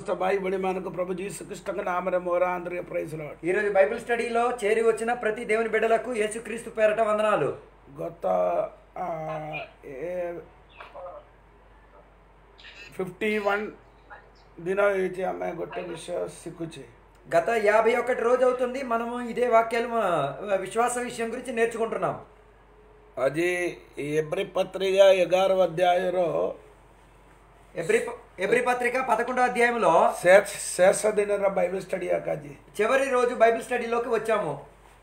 సమస్త బాయి బడి మనకు ప్రభు జీసుకృష్ణ నామర మోరాంధ్రియ ప్రైజ్ లాడ్ ఈ రోజు బైబిల్ స్టడీలో చేరి వచ్చిన ప్రతి దేవుని బిడ్డలకు యేసుక్రీస్తు పేరట వందనాలు ଗତ ଫିଫ୍ଟି ୱାନ୍ ଦିନ ହେଇଛି ଆମେ ଗୋଟେ ବିଷୟ ଶିଖୁଛେ గత యాభై ఒకటి రోజు అవుతుంది మనము ఇదే వాక్యాలు ఆ, విశ్వాస విషయం గురించి నేర్చుకుంటున్నాం ଆଜି ଏବ୍ରି ପତ୍ରିକା ଏଗାର ଅଧ୍ୟାୟର ఎబ్రి ఎబ్రి పత్రిక పదకొండో అధ్యాయంలో ଶେଷ ଶେଷ ଦିନର ବାଇବେଲ ଷ୍ଟଡି ଆଜି చివరి రోజు బైబిల్ స్టడీలోకి వచ్చాము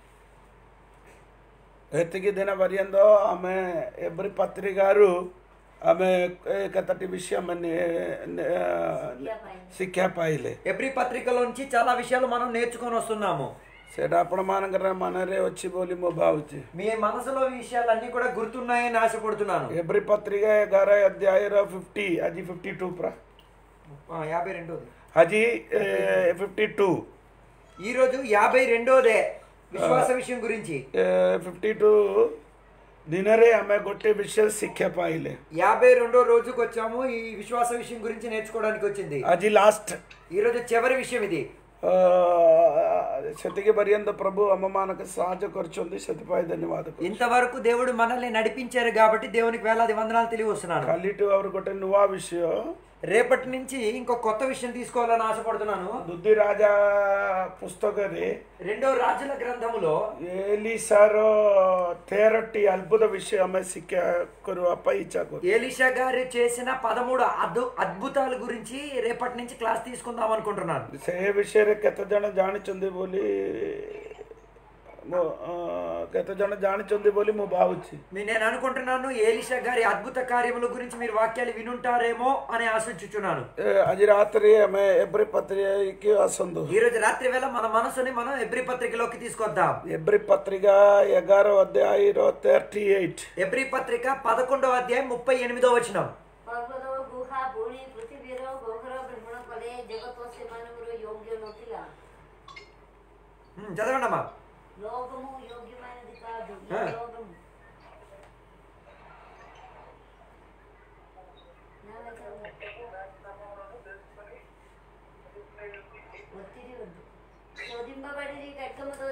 ଏତିକି ଦିନ ପର୍ଯ୍ୟନ୍ତ ଆମେ ଏବ୍ରି ପତ୍ରିକାରୁ ଆମେ ଏ କେତୋଟି ବିଷୟ ଆମେ ନେ- ନେ- ଶିକ୍ଷା ପାଇଲେ ఎబ్రి పత్రికలోంచి చాలా విషయాలు మనం నేర్చుకొని వస్తున్నాము ସେଇଟା ଆପଣମାନଙ୍କର ମନରେ ଅଛି ବୋଲି ମୁଁ ଭାବୁଛି మీ మనసులో ఈ విషయాలన్నీ కూడా గుర్తున్నాయని ఆశపడుతున్నాను ଏବ୍ରି ପତ୍ରିକା ଏଗାର ଅଧ୍ୟାୟର ଫିଫ୍ଟି ଆଜି ଫିଫ୍ଟି ଟୁ ପୁରା ఆ, యాభై రెండోది ଆଜି ଫିଫ୍ଟି ଟୁ ఈ రోజు యాభై రెండోదే విశ్వాస విషయం గురించి ଫିଫ୍ଟି ଟୁ ଦିନରେ ଆମେ ଗୋଟେ ବିଷୟ ଶିକ୍ଷା ପାଇଲେ యాభై రెండో రోజుకి వచ్చాము ఈ విశ్వాస విషయం గురించి నేర్చుకోవడానికి వచ్చింది ଆଜି ଲାଷ୍ଟ ఈ రోజు చివరి విషయం ఇది ସେତିକି ପର୍ଯ୍ୟନ୍ତ ପ୍ରଭୁ ଆମମାନଙ୍କୁ ସାହାଯ୍ୟ କରିଛନ୍ତି ସେଥିପାଇଁ ଧନ୍ୟବାଦ କରୁଛି। ఇంతవరకు దేవుడు మనల్ని నడిపించారు కాబట్టి దేవునికి వేలాది వందనాలు తెలియ వస్తున్నాను କାଲିଠୁ ଆହୁରି ଗୋଟେ ନୂଆ ବିଷୟ రేపటి నుంచి ఇంకో కొత్త విషయం తీసుకోవాలని ఆశపడుతున్నాను ଦୁଦି ରାଜା ପୁସ୍ତକରେ రెండో రాజుల గ్రంథములో ଏଲିସାର ତେରଟି ଅଦ୍ଭୁତ ବିଷୟ ଆମେ ଶିକ୍ଷା କରିବା ପାଇଁ ଇଚ୍ଛା କରୁ ఏలిషా గారు చేసిన పదమూడు అద్భు అద్భుతాల గురించి రేపటి నుంచి క్లాస్ తీసుకుందాం అనుకుంటున్నాను ସେ ବିଷୟରେ କେତେ ଜଣ ଜାଣିଛନ୍ତି ବୋଲି ମୁଁ ଅ, କେତେ ଜଣ ଜାଣିଛନ୍ତି ବୋଲି ମୁଁ ଭାବୁଛି మీ- నేను అనుకుంటున్నాను ఏలిషా గారి అద్భుత కార్యముల గురించి మీరు వాక్యాలు వినుంటారేమో అని ఆశించుచున్నాను ଏ, ଆଜି ରାତିରେ ଆମେ ଏବ୍ରି ପତ୍ରିକାକି ଆସନ୍ତୁ ఈ రోజు రాత్రి వేళ మన మనసుని మనం ఎబ్రి పత్రికలోకి తీసుకొద్దాం ଏବ୍ରି ପତ୍ରିକା ଏଗାର ଅଧ୍ୟାୟର ଥର୍ଟି ଏଇଟ୍ ఎబ్రి పత్రిక పదకొండవ అధ్యాయం ముప్పై ఎనిమిదో వచనం ପର୍ବତ ଗୁହା ପୁଣି ପୃଥିବୀର ଗହ୍ୱର ଭ୍ରମଣ କଲେ ଜଗତ ସେମାନଙ୍କର ଯୋଗ୍ୟ ନଥିଲା ఉమ్, చదవండి అమ్మా లోకము యోగ్యమైనది కాదు ఈ ఆ. లోకము ఒత్తిడి వద్దు శోధింపబడి ఖడ్గముతో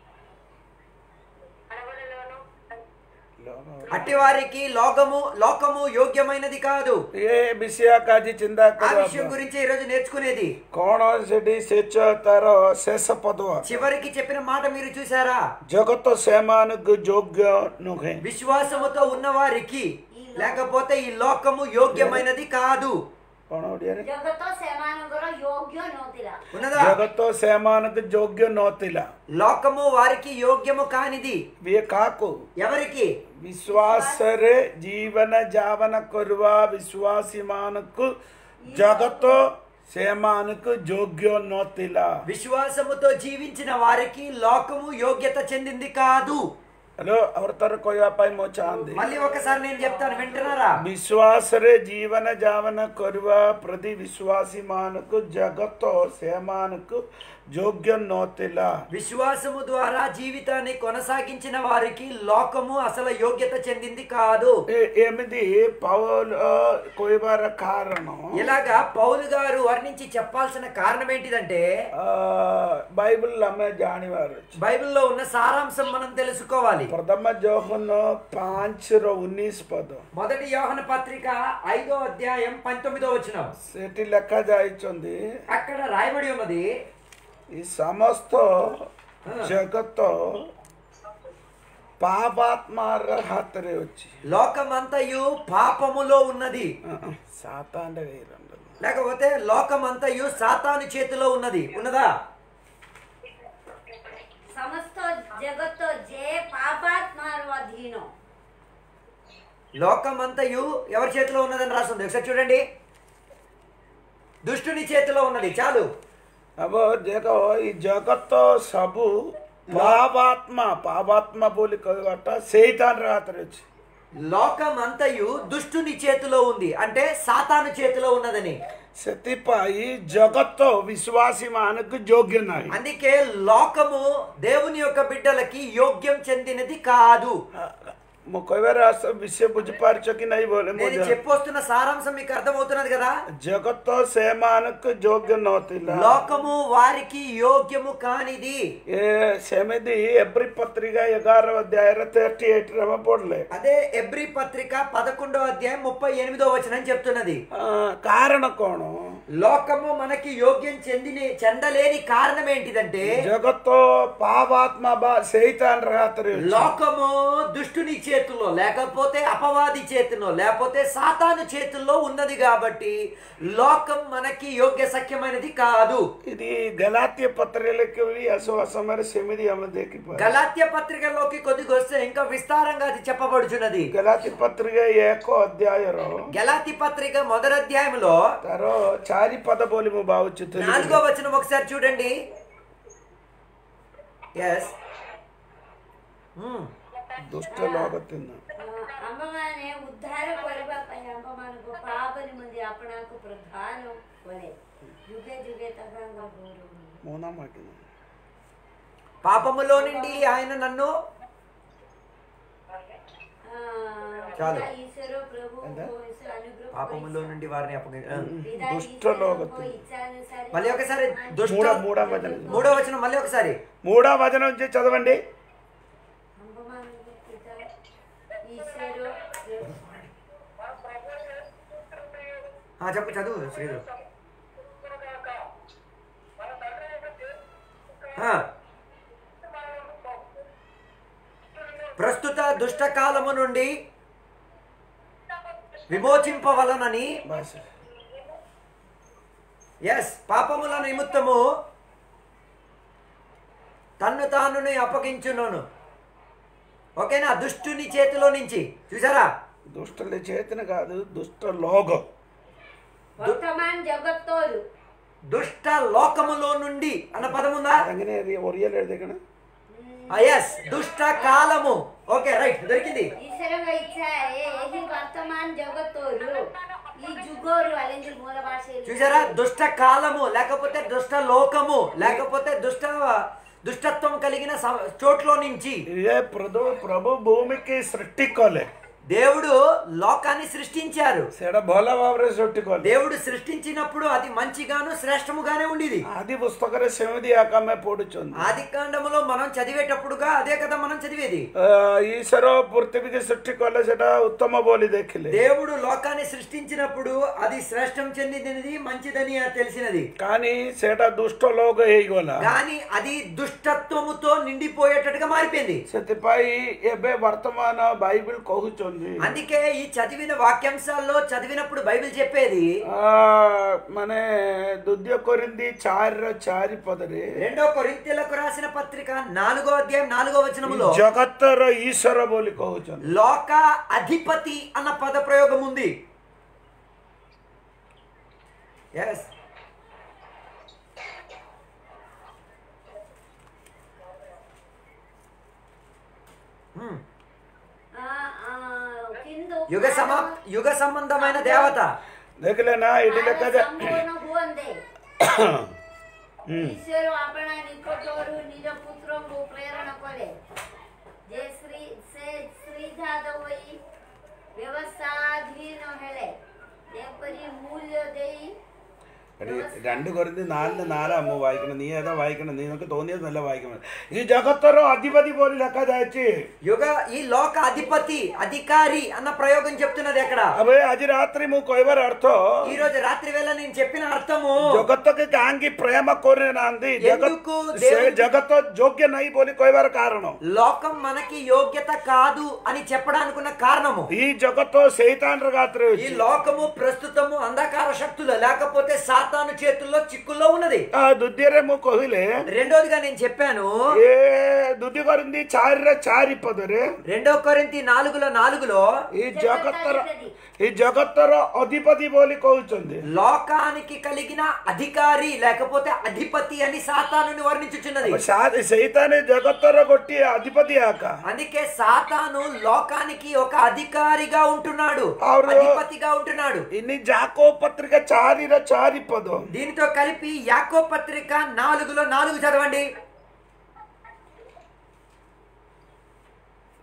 అనబడలోను అట్టి వారికి లోకము లోకము యోగ్యమైనది కాదు ଏ ବିଷୟ ଆଜି ଚିନ୍ତା ఆ କରିବା విషయం గురించి ఈ రోజు నేర్చుకునేది କଣ ସେଠି ଶେଷ ତାର ଶେଷ ପଦ చివరికి చెప్పిన మాట మీరు చూసారా ଜଗତ ସେମାନଙ୍କୁ ଯୋଗ୍ୟ ନୁହେଁ విశ్వాసముతో ఉన్న వారికి లేకపోతే ఈ లోకము యోగ్యమైనది కాదు କଣ ଓଡ଼ିଆରେ ଜଗତ ସେମାନଙ୍କର ଯୋଗ୍ୟ ନଥିଲା ఉన్నదా ଜଗତ ସେମାନଙ୍କୁ ଯୋଗ୍ୟ ନଥିଲା లోకము వారికి యోగ్యము కానిది ଇଏ କାହାକୁ ఎవరికి ବିଶ୍ୱାସରେ ଜୀବନ ଯାପନ କରିବା ବିଶ୍ୱାସୀ ମାନଙ୍କୁ ଜଗତ ସେମାନଙ୍କୁ ଯୋଗ୍ୟ ନଥିଲା విశ్వాసముతో జీవించిన వారికి లోకము యోగ్యత చెందింది కాదు ହ୍ୟାଲୋ ଆଉ ଥର କହିବା ପାଇଁ ମୁଁ ଚାହାନ୍ତି మళ్ళీ ఒకసారి నేను చెప్తాను వింటున్నారా ବିଶ୍ୱାସରେ ଜୀବନ ଯାପନ କରିବା ପ୍ରତି ବିଶ୍ୱାସୀ ମାନଙ୍କୁ ଜଗତ ସେମାନଙ୍କୁ ଯୋଗ୍ୟ ନଥିଲା విశ్వాసము ద్వారా జీవితాన్ని కొనసాగించిన వారికి లోకము అసలు యోగ్యత చెందింది కాదు ଏ- ଏମିତି ପౌଲ କହିବାର କାରଣ ఇలాగా పౌలు గారు వర్ణించి చెప్పాల్సిన కారణం ఏంటిదంటే ଅ, ବାଇବଲ ଆମେ ଜାଣିବାର ଅଛି బైబిల్లో ఉన్న సారాంశం మనం తెలుసుకోవాలి ପ୍ରଥମ ଜହନ ପାଞ୍ଚର ଉଣେଇଶ ପଦ మొదటి యోహన పత్రిక ఐదో అధ్యాయం పంతొమ్మిదో వచనం ସେଠି ଲେଖା ଯାଇଛନ୍ତି అక్కడ రాయబడి ఉన్నది ఈ ସମସ୍ତ ଜଗତ ପାପାତ୍ମାର ହାତରେ ଅଛି లోకమంతయు పాపములో ఉన్నది ସାତାଣ୍ଡ ହେଇରଣ୍ଡ లేకపోతే లోకమంతయు సాతాను చేతిలో ఉన్నది ఉన్నదా ସମସ୍ତ ଜଗତ ଯେ ପାପାତ୍ମାର ଅଧୀନ లోకమంతయు ఎవరి చేతిలో ఉన్నదని రాస్తుంది ఒకసారి చూడండి దుష్టుని చేతిలో ఉన్నది చాలు अब देखो ई जगत ସବୁ ପାପାତ୍ମା ପାପାତ୍ମା ବୋଲି କହିବାଟା ସେଇତାର ହାତରେ ଅଛି లోకమంతయు దుష్టుని చేతిలో ఉంది అంటే సాతాను చేతిలో ఉన్నదని ସେଥିପାଇଁ ଜଗତ ବିଶ୍ୱାସୀ ମାନଙ୍କୁ ଯୋଗ୍ୟ ନାହିଁ అందుకే లోకము దేవుని యొక్క బిడ్డలకి యోగ్యం చెందినది కాదు ମୁଁ କହିବାର ଆସ ବିଷୟ ବୁଝିପାରୁଛ କି ନାହିଁ ବୋଲି ମୁଁ నేను చెప్పొస్తున్న సారాంశం మీకు అర్థమవుతున్నది కదా ଜଗତ ସେମାନଙ୍କୁ ଯୋଗ୍ୟ ନଥିଲା లోకము వారికి యోగ్యము కానిది ଏ ସେମିତି ଏଭ୍ରି ପତ୍ରିକା ଏଗାର ଅଧ୍ୟାୟରେ ଥାର୍ଟି ଏଇଟ୍ରେ ଆମେ ପଢିଲେ అదే ఎబ్రి పత్రిక పదకొండో అధ్యాయం ముప్పై ఎనిమిదో వచనం చెప్తున్నది ఆ, కారణ କ'ଣ లోకము మనకి యోగ్యం చెందిన చెందలేని కారణం ఏంటిదంటే ଜଗତ ପାପାତ୍ମ ବା ସେଇତାନର ହାତରେ ଅଛି। లోకము దుష్టుని చేతుల్లో లేకపోతే అపవాది చేతిలో లేకపోతే సాతాను చేతుల్లో ఉన్నది కాబట్టి లోకం మనకి యోగ్య సఖ్యమైనది కాదు ఇది గలాత్య పత్రికలకి అసలు ఆ సమୟରେ ସେମିତି ଆମେ ଦେଖିପାରୁ గలాత్య పత్రికలోకి కొద్దిగా వస్తే ఇంకా విస్తారంగా అది చెప్పబడుచున్నది ଗଲାତି ପତ୍ରିକ ଏକ ଅଧ୍ୟାୟର గలాతి పత్రిక మొదటి అధ్యాయంలో ତାର ଚାରି ପଦ ବୋଲି ମୁଁ ଭାବୁଛି నాలుగో వచనం ఒకసారి చూడండి ఎస్ ଦୁଷ୍ଟ ଲୋକ ତିନ ଆମ୍ଭମାନେ ଉଦ୍ଧାର କରିବା ପାଇଁ ଆମ୍ଭମାନଙ୍କୁ ପାପ ନିମନ୍ତେ ଆପଣାକୁ ପ୍ରଧାନ କଲେ ଯୁଗେ ଯୁଗେ ତାଙ୍କ ଗୌରବ ମୋ ନାମ ମାଗିନ పాపములో నుండి ఆయన నన్ను చాలు. ఈశ్వర ప్రభు ఈశ్వర అనుగ్రహ పాపములో నుండి వారిని అప్పగి ఆ. పితా దుష్ట ఈశ్వర లోకత్తు. ప్రభు ఇచ్చానుసారి మళ్ళీ ఒకసారి దుష్ట మూడ మూడ వచనం మూడో వచనం మళ్ళీ ఒకసారి మూడో వచనం నుంచి చదవండి ఆంబమానకు పితా ఈశ్వర ప్రభు ఆ, చెప్పు చదువు శ్రీధు ఆ. ప్రస్తుత దుష్టకాలము నుండి విమోచింపవలనని ବାସ୍ ఎస్ పాపముల నిమిత్తము తన్ను తానుని అప్పగించున్నాను ఓకేనా దుష్టుని చేతిలో నుంచి చూసారా దుష్టల చేతన కాదు దుష్ట లోకం ବର୍ତ୍ତମାନ ଜଗତରୁ దుష్ట లోకములో నుండి అన్న పదం ఉందా അങ്ങനെ ഒറിയൽ എഴുതിക്കണ ఎస్ దుష్ట కాలము ఓకే రైట్ దొరికింది ଈଶ୍ୱରଙ୍କ ଇଚ୍ଛା ଏ ଏହି ବର୍ତ୍ତମାନ ଜଗତରୁ ఈ ଯୁଗରୁ അല്ലെങ്കിൽ మూల భాష చూసారా దుష్ట కాలము లేకపోతే దుష్ట లోకము లేకపోతే దుష్ట దుష్టత్వం కలిగిన స- చోట్లో నుంచి ఏ ప్రభు ప్రభు భూమికి సృష్టి కଲେ దేవుడు లోకాన్ని సృష్టించారు ସେଟା ଭଲ ଭାବରେ ସୃଷ୍ଟି କଲେ దేవుడు సృష్టించినప్పుడు అది మంచిగాను శ్రేష్టముగానే ఉండేది ଆଦି ପୁସ୍ତକରେ ସେମିତି ଆକା ଆମେ ପଢୁଛନ୍ତି ఆది కాండములో మనం చదివేటప్పుడుగా అదే కదా మనం చదివేది ଅ, ଈଶ୍ୱର ପୃଥିବୀକି ସୃଷ୍ଟି କଲେ ସେଟା ଉତ୍ତମ ବୋଲି ଦେଖିଲେ దేవుడు లోకాన్ని సృష్టించినప్పుడు అది శ్రేష్టం చెందినది మంచిదని తెలిసినది కానీ ସେଟା ଦୁଷ୍ଟ ଲୋକ ହେଇଗଲା కానీ అది దుష్టత్వముతో నిండిపోయేటట్టుగా మారిపోయింది ସେଥିପାଇଁ ଏବେ ବର୍ତ୍ତମାନ ବାଇబିଲ କହୁଛନ୍ତି అందుకే ఈ చదివిన వాక్యాంశాల్లో చదివినప్పుడు బైబిల్ చెప్పేది ଆ, ମାନେ ଦ୍ୱିତୀୟ କରିନ୍ତି ଚାରିର ଚାରି ପଦରେ రెండో కొరింథీయులకు రాసిన పత్రిక నాలుగో అధ్యాయం నాలుగో వచనములో ଜଗତର ଈଶ୍ୱର ବୋଲି କହୁଛନ୍ତି లోక అధిపతి అన్న పద ప్రయోగం ఉంది ఎస్ కింద యుగ సమా యుగ సంబంధమైన దేవత ଦେଖିଲେ ନା ଏଠି ଲେଖା ସମ୍ପୂର୍ଣ୍ଣ ହୁଅନ୍ତେ ଈଶ୍ୱର ଆପଣା ନିକଟରୁ ନିଜ ପୁତ୍ରଙ୍କୁ ପ୍ରେରଣ କଲେ ଯେ ଶ୍ରୀ ସେ ଶ୍ରୀଘାତ ହୋଇ ବ୍ୟବସ୍ଥାଧୀନ ହେଲେ ଯେପରି ମୂଲ୍ୟ ଦେଇ എടി, രണ്ട് കൊരിന്തി നാലിന് നാലാ അമ്മ വായിക്കണം നീ ഏതാ വായിക്കണം നീ നിനക്ക് തോന്നിയത് നല്ല വായിക്കണം ഈ ജഗത്തറോ അധിപതി പോലെ ലക്ക ചായച്ച് యుగ ఈ లోక అధిపతి అధికారి అన్న ప్రయోగం చెప్తున్నది ఎక్కడ അപ്പൊ അജ് രാത്രി മു കൊയ്വർ അർത്ഥോ ఈ రోజు రాత్రి వేళ నేను చెప్పిన అర్థము ଜଗତକେ କାହିଁକି ପ୍ରେମ କରୁନାହାନ୍ତି ఎందుకు ଜଗତ దేవుడు- ସେ ଜଗତ ଯୋଗ୍ୟ ନାହିଁ ବୋଲି କହିବାର କାରଣ లోకం మనకి యోగ్యత కాదు అని చెప్పడానికి ఉన్న కారణము ఈ జగତ ସେଇତାନର ଗାତରେ ఈ ଅଛି లోకము ప్రస్తుతము అంధకార శక్తులు లేకపోతే సాతాను చేతుల్లో చిక్కుల్లో ఉన్నది ଆ, ଦ୍ୱିତୀୟରେ ମୁଁ କହିଲେ రెండోదిగా నేను చెప్పాను ଏ ଦ୍ୱିତୀୟ କରିନ୍ତି ଚାରିରେ ଚାରି ପଦରେ రెండో కొరింతి నాలుగులో నాలుగులో ఈ జగତର ఈ జగତର ଅଧିପତି ବୋଲି କହୁଛନ୍ତି లోకానికి కలిగిన అధికారి లేకపోతే అధిపతి అని సాతానుని వర్ణించుచున్నది ସା- ସେଇତାନେ ଜଗତର ଗୋଟିଏ ଅଧିପତି ଆକା అందుకే సాతాను లోకానికి ఒక అధికారిగా ఉంటున్నాడు అవును. అధిపతిగా ఉంటున్నాడు ఇన్ని జాకో పత్రిక చారిర చారి పదం దీనితో కలిపి యాకో పత్రిక నాలుగులో నాలుగు చదవండి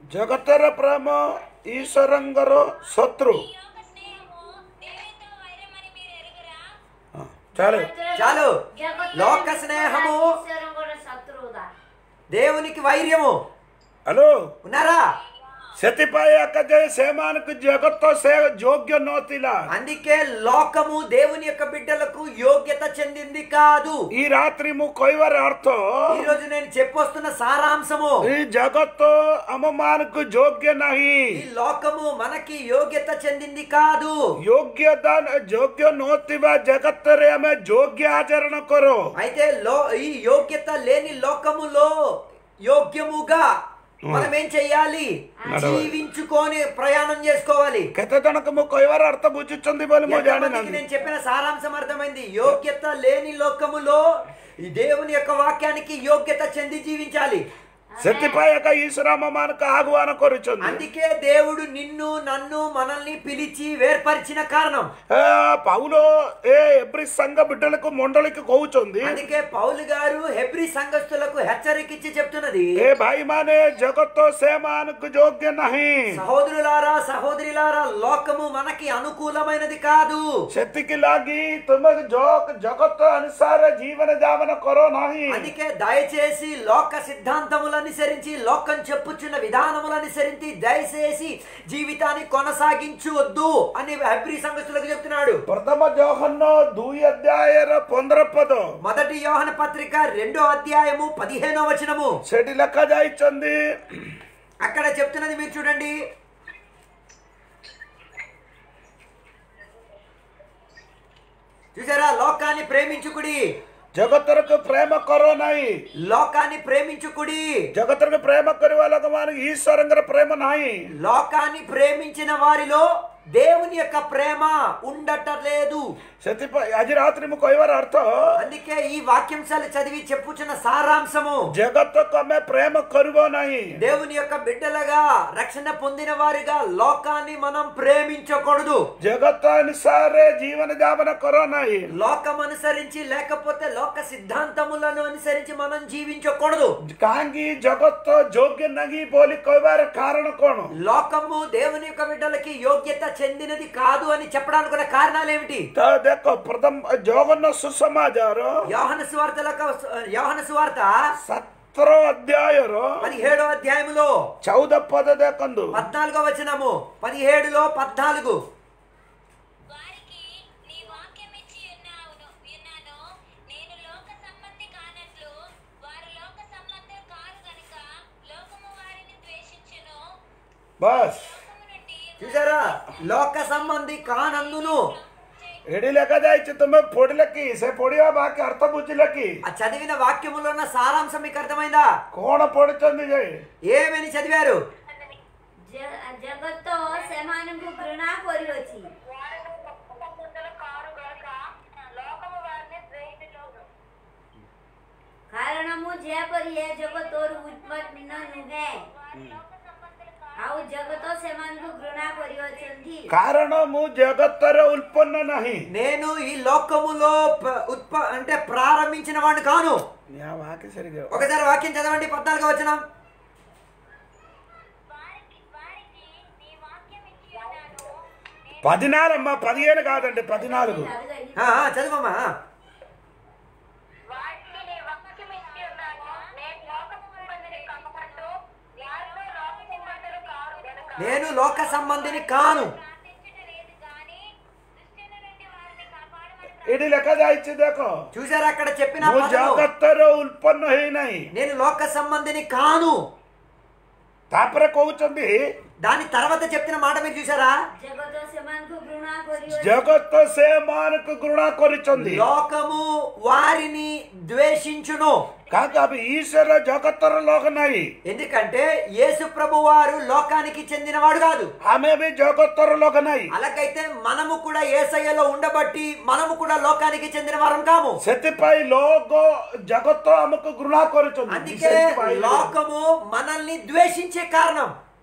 ଜଗତର ପ୍ରେମ ଈଶ୍ୱରଙ୍କର ଶତ୍ରୁ ఈ యొక్క స్నేహము దేవునితో వైరమని మీరు ఎరుగురా ହଁ, ଚାଲେ చాలు జగత్తు లోక స్నేహము ఈశ్వరం కూడా శత్రువుదా దేవునికి వైర్యము ହ୍ୟାଲୋ ఉన్నారా ସେଥିପାଇଁ ଏକା ଯେ ସେମାନଙ୍କୁ ଜଗତ ସେ ଯୋଗ୍ୟ ନଥିଲା అందుకే లోకము దేవుని యొక్క బిడ్డలకు యోగ్యత చెందింది కాదు ఈ రాత్రి ମୁଁ କହିବାର ଅର୍ଥ ఈ రోజు నేను చెప్పొస్తున్న సారాంశము ఈ జగତ ଆମମାନଙ୍କୁ ଯୋଗ୍ୟ ନାହିଁ ఈ లోకము మనకి యోగ్యత చెందింది కాదు ଯୋଗ୍ୟତା ଯୋଗ୍ୟ ନଥିବା ଜଗତରେ ଆମେ ଯୋଗ୍ୟ ଆଚରଣ କର అయితే లో ఈ యోగ్యత లేని లోకములో యోగ్యముగా మనం ఏం చెయ్యాలి నడవాలి. జీవించుకొని ప్రయాణం చేసుకోవాలి କେତେ ଜଣକୁ ମୁଁ କହିବାର ଅର୍ଥ ବୁଝୁଛନ୍ତି ବୋଲି ମୁଁ ఎంతమందికి ଜାଣିନାହିଁ నేను చెప్పిన సారాంశం అర్థమైంది యోగ్యత లేని లోకములో ఈ దేవుని యొక్క వాక్యానికి యోగ్యత చెంది జీవించాలి ସେଥିପାଇଁ ଏକା ଈଶ୍ୱର ଆମମାନଙ୍କୁ ଆହ୍ୱାନ କରୁଛନ୍ତି అందుకే దేవుడు నిన్ను నన్ను మనల్ని పిలిచి వేర్పరిచిన కారణం ଏ, ପାଉଲ ଏ ଏଭ୍ରି సంఘ బిడ్డలకు మండలికి କହୁଛନ୍ତି అందుకే పౌలు గారు హెబ్రి సంఘస్థులకు హెచ్చరికిచ్చి చెప్తున్నది ଏ ଭାଇମାନେ ଜଗତ ସେମାନଙ୍କୁ ଯୋଗ୍ୟ ନାହିଁ సహోదరులారా సహోదరులారా లోకము మనకి అనుకూలమైనది కాదు ସେତିକି ଲାଗି ତୁମେ ଜଗ- ଜଗତ ଅନୁସାରେ ଜୀବନ ଯାପନ କର ନାହିଁ అందుకే దయచేసి లోక సిద్ధాంతములు అనుసరించి లోకం చెప్పుచున్న విధానములు అనుసరించి దయచేసి జీవితాన్ని కొనసాగించవద్దు అని హెబ్రి సంఘస్థులకు చెప్తున్నాడు ପ୍ରଥମ ଜହନ ଦୁଇ ଅଧ୍ୟାୟର ପନ୍ଦର ପଦ మొదటి యోహన పత్రిక రెండో అధ్యాయము పదిహేనో వచనము ସେଠି ଲେଖା ଯାଇଛନ୍ତି అక్కడ చెప్తున్నది మీరు చూడండి చూసారా లోకాన్ని ప్రేమించుకుడి ଜଗତରକୁ ପ୍ରେମ କର ନାହିଁ లోకాన్ని ప్రేమించుకుడి ଜଗତରକୁ ପ୍ରେମ କରିବା ଲୋକମାନଙ୍କୁ ଈଶ୍ୱରଙ୍କର ପ୍ରେମ ନାହିଁ లోకాన్ని ప్రేమించిన వారిలో దేవుని యొక్క ప్రేమ ఉండటలేదు ସେଥିପାଇଁ ଆଜି ରାତ୍ରି ମୁଁ କହିବାର ଅର୍ଥ అందుకే ఈ వాక్యాంశాలు చదివి చెప్పుచున్న సారాంశము ଜଗତକୁ ଆମେ ପ୍ରେମ କରିବ ନାହିଁ దేవుని యొక్క బిడ్డలుగా రక్షణ పొందిన వారిగా లోకాన్ని మనం ప్రేమించకూడదు ଜଗତ ଅନୁସାରେ ଜୀବନ ଯାପନ କର ନାହିଁ లోకం అనుసరించి లేకపోతే లోక సిద్ధాంతములను అనుసరించి మనం జీవించకూడదు କାହିଁକି ଜଗତ ଯୋଗ୍ୟ ନାହିଁ ବୋଲି କହିବାର କାରଣ କଣ లోకము దేవుని యొక్క బిడ్డలకి యోగ్యత చెందినది కాదు అని చెప్పడానికి గల కారణాలు ఏమిటి ତ ଦେଖ ପ୍ରଥମ ଜଗନ୍ନ ସୁସମାଚାର యోహన సువార్తలకు యోహన సువార్త ସତର ଅଧ୍ୟାୟର పదిహేడో అధ్యాయములో ଚଉଦ ପଦ ଦେଖନ୍ତୁ పద్నాలుగో వచనము పదిహేడులో పద్నాలుగు వారికి నీ వాక్యం ఇచ్చి ఉన్నావును విన్నాను నేను లోక సంబంధి కానట్లు వారు లోక సంబంధులు కారు గనుక లోకము వారిని ద్వేషించును ବାସ୍ లోకము నుండి చూసారా లోక సంబంధి కానందును ଏଠି ଲେଖା ଯାଇଛି ତୁମେ ପଢିଲେ କି ସେ ପଢିବା ବାକି ଅର୍ଥ ବୁଝିଲେ କି ఆ చదివిన వాక్యములో ఉన్న సారాంశం మీకు అర్థమైందా କଣ ପଢିଛନ୍ତି ଯେ ఏమని చదివారు జ- జగత్తు ସେମାନଙ୍କୁ ଘୃଣା କରିଅଛି వారు లోక సంబంధులు కారు గనుక లోకము వారిని ద్వేషించును କାରଣ ମୁଁ ଯେପରି ଏ ଜଗତରୁ ଉତ୍ପନ୍ନ ନୁହେଁ ଆଉ ଜଗତ ସେମାନଙ୍କୁ ଘୃଣା କରିଅଛନ୍ତି କାରଣ ମୁଁ ଜଗତରେ ଉତ୍ପନ୍ନ ନାହିଁ నేను ఈ లోకములో ప- ఉత్ప అంటే ప్రారంభించిన వాడిని కాను ବାକି ସରିଯିବ ఒకసారి వాక్యం చదవండి పద్నాలుగో వచనం వారికి వారికి నీ వాక్యం ఇచ్చి ఉన్నాను నేను పదినాలుగు అమ్మా పదిహేను కాదండి పద్నాలుగు ఆ, ఆ, చదువమ్మా వారికి నీ వాక్యం ఇచ్చి ఉన్నాను నేను లోక సంబంధిని కనుకుంటూ వారిలో లోక సంబంధులు కారు గనుక నేను లోక సంబంధిని కాను ప్రార్థించుట లేదు కానీ దుష్టుల నుండి వారిని కాపాడమని ଏଠି ଲେଖା ଯାଇଛି ଦେଖ చూసారా అక్కడ చెప్పిన ମୁଁ పదము, ଜଗତରେ ଉତ୍ପନ୍ନ ହେଇନାହିଁ నేను లోక సంబంధిని కాను ତାପରେ କହୁଛନ୍ତି దాని తర్వాత చెప్పిన మాట మీరు చూసారా ଜଗତ ସେମାନଙ୍କୁ ଘୃଣା କରିଅଛି ଜଗତ ସେମାନଙ୍କୁ ଘୃଣା କରିଛନ୍ତି లోకము వారిని ద్వేషించును କାହିଁକି ଆମେ ଈଶ୍ୱର ଜଗତର ଲୋକ ନାହିଁ ఎందుకంటే యేసు ప్రభు వారు లోకానికి చెందినవాడు కాదు ଆମେ ବି ଜଗତର ଲୋକ ନାହିଁ అలాగైతే మనము కూడా ఏసయ్యలో ఉండబట్టి మనము కూడా లోకానికి చెందిన వారం కాము ସେଥିପାଇଁ ଲୋକ ଜଗତ ଆମକୁ ଘୃଣା କରୁଛନ୍ତି అందుకే ସେଥିପାଇଁ లోకము మనల్ని ద్వేషించే కారణం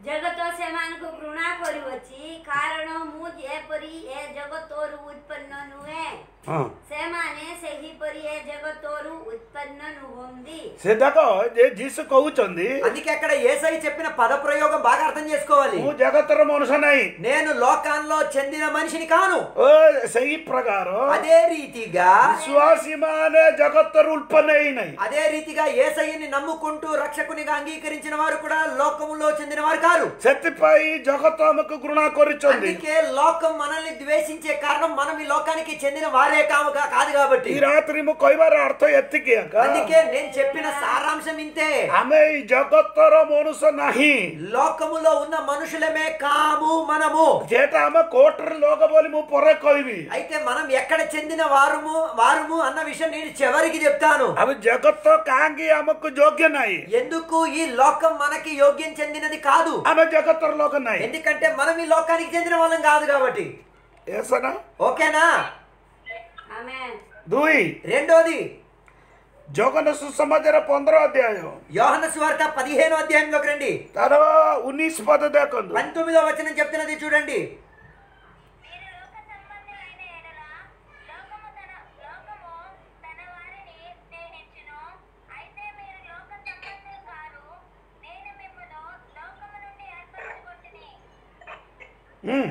ଜଗତ ସେମାନଙ୍କୁ ଘୃଣା କରୁଅଛି କାରଣ ମୁଁ ଯେପରି ଏ ଜଗତରୁ ଉତ୍ପନ୍ନ ନୁହେଁ ହଁ ସେମାନେ ସେହିପରି ଏ ଜଗତରୁ ଉତ୍ପନ୍ନ ନୁହନ୍ତି ସେ ଦେଖ ଯେ ଯୀଶୁ କହୁଛନ୍ତି అందుకే అక్కడ ఏసై చెప్పిన పద ప్రయోగం బాగా అర్థం చేసుకోవాలి ମୁଁ జగତର మనుష్య ନାହିଁ నేను లోకాల్లో చెందిన మనిషిని కాను ଓ ସେଇ ପ୍ରକାର అదే రీతిగా ବିଶ୍ୱାସୀ ମାନେ ଜଗତରୁ ଉତ୍ପନ୍ନ ହେଇନାହିଁ అదే రీతిగా ఏసయ్యని నమ్ముకుంటూ రక్షకునిగా అంగీకరించిన వారు కూడా లోకములో చెందిన వారు కారు ସେଥିପାଇଁ ଜଗତ ଆମକୁ ଘୃଣା କରିଛନ୍ତି అందుకే లోకం మనల్ని ద్వేషించే కారణం మనం ఈ లోకానికి చెందిన వారే కాము కాదు కాబట్టి ఈ రాత్రి ମୁଁ କହିବାର ଅର୍ଥ ଏତିକି ଆକା అందుకే నేను చెప్పిన సారాంశం ఇంతే ଆମେ ଏଇ ଜଗତର ମନୁଷ୍ୟ ନାହିଁ లోకములో ఉన్న మనుషులమే కాము మనము ଯେଟା ଆମେ କୋର୍ଟରେ ଲୋକ ବୋଲି ମୁଁ ପରେ କହିବି అయితే మనం ఎక్కడ చెందిన వారుము వారుము అన్న విషయం నేను చివరికి చెప్తాను ଆମେ ଜଗତ କାହିଁକି ଆମକୁ ଯୋଗ୍ୟ ନାହିଁ ఎందుకు ఈ లోకం మనకి యోగ్యం చెందినది కాదు ଆମେ ଜଗତର ଲୋକ ନାହିଁ ఎందుకంటే మనం ఈ లోకానికి చెందిన వాళ్ళం కాదు కాబట్టి ଏସ ନା ఓకేనా ଆମେ ଦୁଇ రెండోది ଜଗନ ସୁସମାଚାର ପନ୍ଦର ଅଧ୍ୟାୟ యోహన సువార్త పదిహేను అధ్యాయంలోకి రండి ତାର ଉଣେଇଶ ପଦ ଦେଖନ୍ତୁ పంతొమ్మిదో వచనం చెప్తున్నది చూడండి మీరు లోక సంబంధులైన ఎడల లోకము తన లోకము తన వారిని స్నేహించును అయితే మీరు లోక సంబంధులు కారు నేను మిమ్మల్ని లోకము నుండి ఏర్పరచుకొంటిని ହୁଁ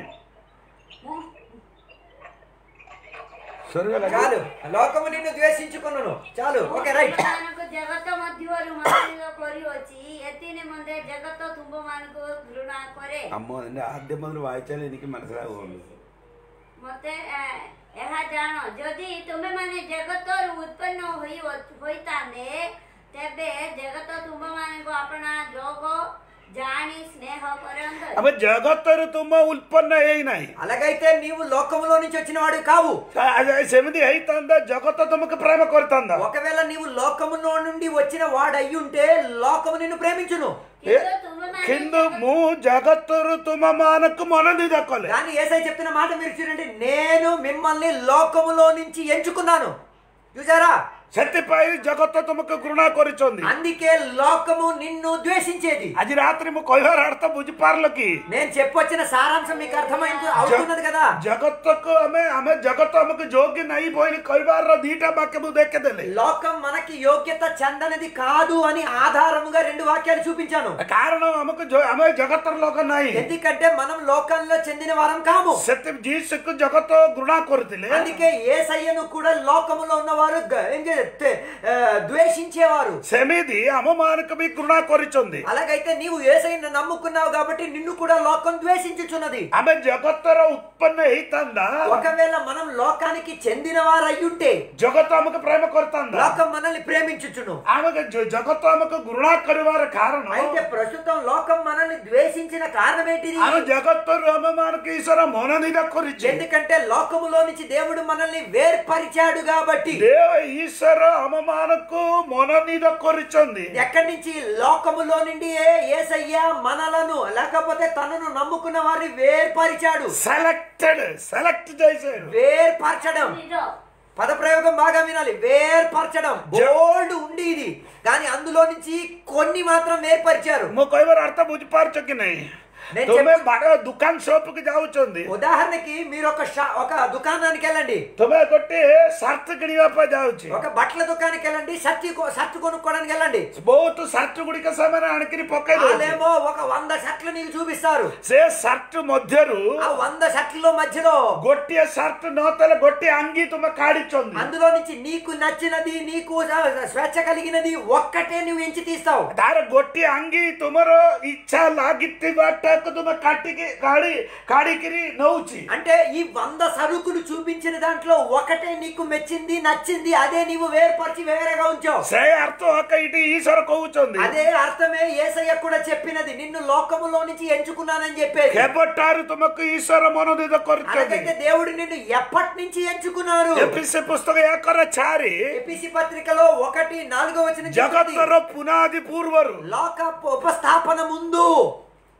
ସରିଗଲା చాలు లోకము నిన్ను ద్వేషించుకున్నాను చాలు ఓకే రైట్ ତୁମମାନଙ୍କୁ ଜଗତ ମଧ୍ୟରୁ ମନୋନୀତ କରିଅଛି ଏଥି ନିମନ୍ତେ ଜଗତ ତୁମମାନଙ୍କୁ ଘୃଣା କରେ അമ്മ എന്റെ ആദ്യം മുതൽ വായിച്ചാൽ എനിക്ക് മനസ്സിലാവുള്ളൂ ମତେ ଏ, ଏହା ଜାଣ ଯଦି ତୁମେମାନେ ଜଗତରୁ ଉତ୍ପନ୍ନ ହୋଇ ହୋଇଥାନ୍ତେ ତେବେ ଜଗତ ତୁମମାନଙ୍କୁ ଆପଣା ଯୋଗ ଜାଣି ସ୍ନେହ କରନ୍ତେ ଆମେ ଜଗତରୁ ତୁମ ଉତ୍ପନ୍ନ ହେଇନାହିଁ అలాగైతే నీవు లోకములో నుంచి వచ్చిన వాడు కావు ଆ- ସେମିତି ହେଇଥାନ୍ତା ଜଗତ ତୁମକୁ ପ୍ରେମ କରିଥାନ୍ତା ఒకవేళ నీవు లోకములో నుండి వచ్చిన వాడు అయ్యుంటే లోకము నిన్ను ప్రేమించును ଏ- କିନ୍ତୁ ତୁମେମାନେ କିନ୍ତୁ ମୁଁ ଜଗତରୁ ତୁମ ମାନଙ୍କୁ ମନୋନୀତ କଲେ కానీ ఏసై చెప్తున్న మాట మీరు చూడండి నేను మిమ్మల్ని లోకములో నుంచి ఎంచుకున్నాను చూసారా ସେଥିପାଇଁ ଜଗତ ତୁମକୁ ଘୃଣା କରିଛନ୍ତି అందుకే లోకము నిన్ను ద్వేషించేది ଆଜି ରାତିରେ ମୁଁ କହିବାର ଅର୍ଥ ବୁଝିପାରିଲ କି నేను చెప్పొచ్చిన సారాంశం మీకు అర్థమైంది అవుతున్నది కదా ଜଗତକୁ ଆମେ ଆମେ ଜଗତ ଆମକୁ ଯୋଗ୍ୟ ନାହିଁ ବୋଲି କହିବାର ଦିଟା ବାକ୍ୟ ମୁଁ ଦେଖିଦେଲି లోకం మనకి యోగ్యత చెందనిది కాదు అని ఆధారముగా రెండు వాక్యాలు చూపించాను କାରଣ ଆମକୁ జో- ଆମେ ଜଗତର ଲୋକ ନାହିଁ ఎందుకంటే మనం లోకంలో చెందిన వారం కాము ସେତେ ଯୀଶୁକୁ ଜଗତ ଘୃଣା କରୁଥିଲେ అందుకే ఏసయ్యను కూడా లోకములో ఉన్నవారు గ- ఏం చే- తె- ఆ, ద్వేషించేవారు ସେମିତି ଆମମାନଙ୍କୁ ବି ଘୃଣା କରିଛନ୍ତି అలాగైతే నీవు ఏసయ్యను నమ్ముకున్నావు కాబట్టి నిన్ను కూడా లోకం ద్వేషించుచున్నది ଆମେ ଜଗତର ଉତ୍ପନ୍ନ ହେଇଥାନ୍ତା ఒకవేళ మనం లోకానికి చెందిన వారు అయ్యుంటే ଜଗତ ଆମକୁ ପ୍ରେମ କରିଥାନ୍ତା లోకం మనల్ని ప్రేమించుచును ଆମକୁ జ- జగତ ଆମକୁ ଘୃଣା କରିବାର కాରଣ అయితే ప్రస్తుతం లోకం మనల్ని ద్వేషించిన కారణం ఏంటిది ଆମ ଜଗତରୁ ଆମ ମାନଙ୍କୁ ଈଶ୍ୱର ମନୋନୀତ କରିଛି ఎందుకంటే లోకములో నుంచి దేవుడు మనల్ని వేర్పరిచాడు కాబట్టి ଦେବ ଈଶ୍ୱର ଆମ ମାନଙ୍କୁ ମନୋନୀତ କରିଛନ୍ତି ఎక్కడి నుంచి లోకములో నుండి ఏ- ఏసయ్య మనలను లేకపోతే తనను నమ్ముకున్న వారిని వేర్పరిచాడు సెలెక్టెడ్ సెలెక్ట్ చేశాడు వేర్పరచడం ନିଜ పదప్రయోగం బాగా వినాలి వేర్పరచడం బోల్డ్ ఉంది ఇది కానీ అందులో నుంచి కొన్ని మాత్రం వేర్పరిచారు ମୁଁ କହିବାର ଅର୍ଥ ବୁଝିପାରୁଛ କି ନାହିଁ నేను ତୁମେ చెప్పు- ବଡ ଦୋକାନ ସପକୁ ଯାଉଛନ୍ତି ఉదాహరణకి మీరు ఒక షా- ఒక దుకాణానికి వెళ్ళండి ତୁମେ ଗୋଟେ ସାର୍ଟ କିଣିବା ପାଇଁ ଯାଉଛି ఒక బట్టల దుకాణానికి వెళ్ళండి షర్ట్ కొ- షర్ట్ కొనుక్కోవడానికి వెళ్ళండి ବହୁତ ସାର୍ଟ ଗୁଡ଼ିକ ସେମାନେ ଆଣିକିରି ପକେଇ ଦଉଛନ୍ତି వాళ్ళేమో ఒక వంద షర్ట్లు నీకు చూపిస్తారు ସେ ସାର୍ଟ ମଧ୍ୟରୁ ఆ వంద షర్ట్ల మధ్యలో ଗୋଟିଏ ସାର୍ଟ ନଥିଲେ ଗୋଟିଏ ଆଙ୍ଗି ତୁମେ କାଢିଛନ୍ତି అందులో నుంచి నీకు నచ్చినది నీకు స్వేచ్ఛ కలిగినది ఒక్కటే నువ్వు ఎంచి తీస్తావు ତାର ଗୋଟିଏ ଆଙ୍ଗି ତୁମର ଇଚ୍ଛା ଲାଗିଥିବାଟାକୁ ତୁମେ କାଟିକି କାଢି କାଢିକିରି ନଉଛି అంటే ఈ వంద సరుకులు చూపించిన దాంట్లో ఒకటే నీకు మెచ్చింది నచ్చింది అదే నీవు వేర్పరిచి వేరేగా ఉంచావు ସେ ଅର୍ଥ ହକ ଏଇଠି ଈଶ୍ୱର କହୁଛନ୍ତି అదే అర్థమే ఏసయ్య కూడా చెప్పినది నిన్ను లోకములో నుంచి ఎంచుకున్నానని చెప్పేది କେବଠାରୁ ତୁମକୁ ଈଶ୍ୱର ମନୋନୀତ କରିଛନ୍ତି అలాగైతే దేవుడు నిన్ను ఎప్పటి నుంచి ఎంచుకున్నారు ଏପିସି ପୁସ୍ତକ ଏକର ଚାରି ఎపిసి పత్రికలో ఒకటి నాలుగో వచ్చిన ଜଗତର ପୁନାଦି ପୂର୍ବରୁ లోక ఉపస్థాపన ముందు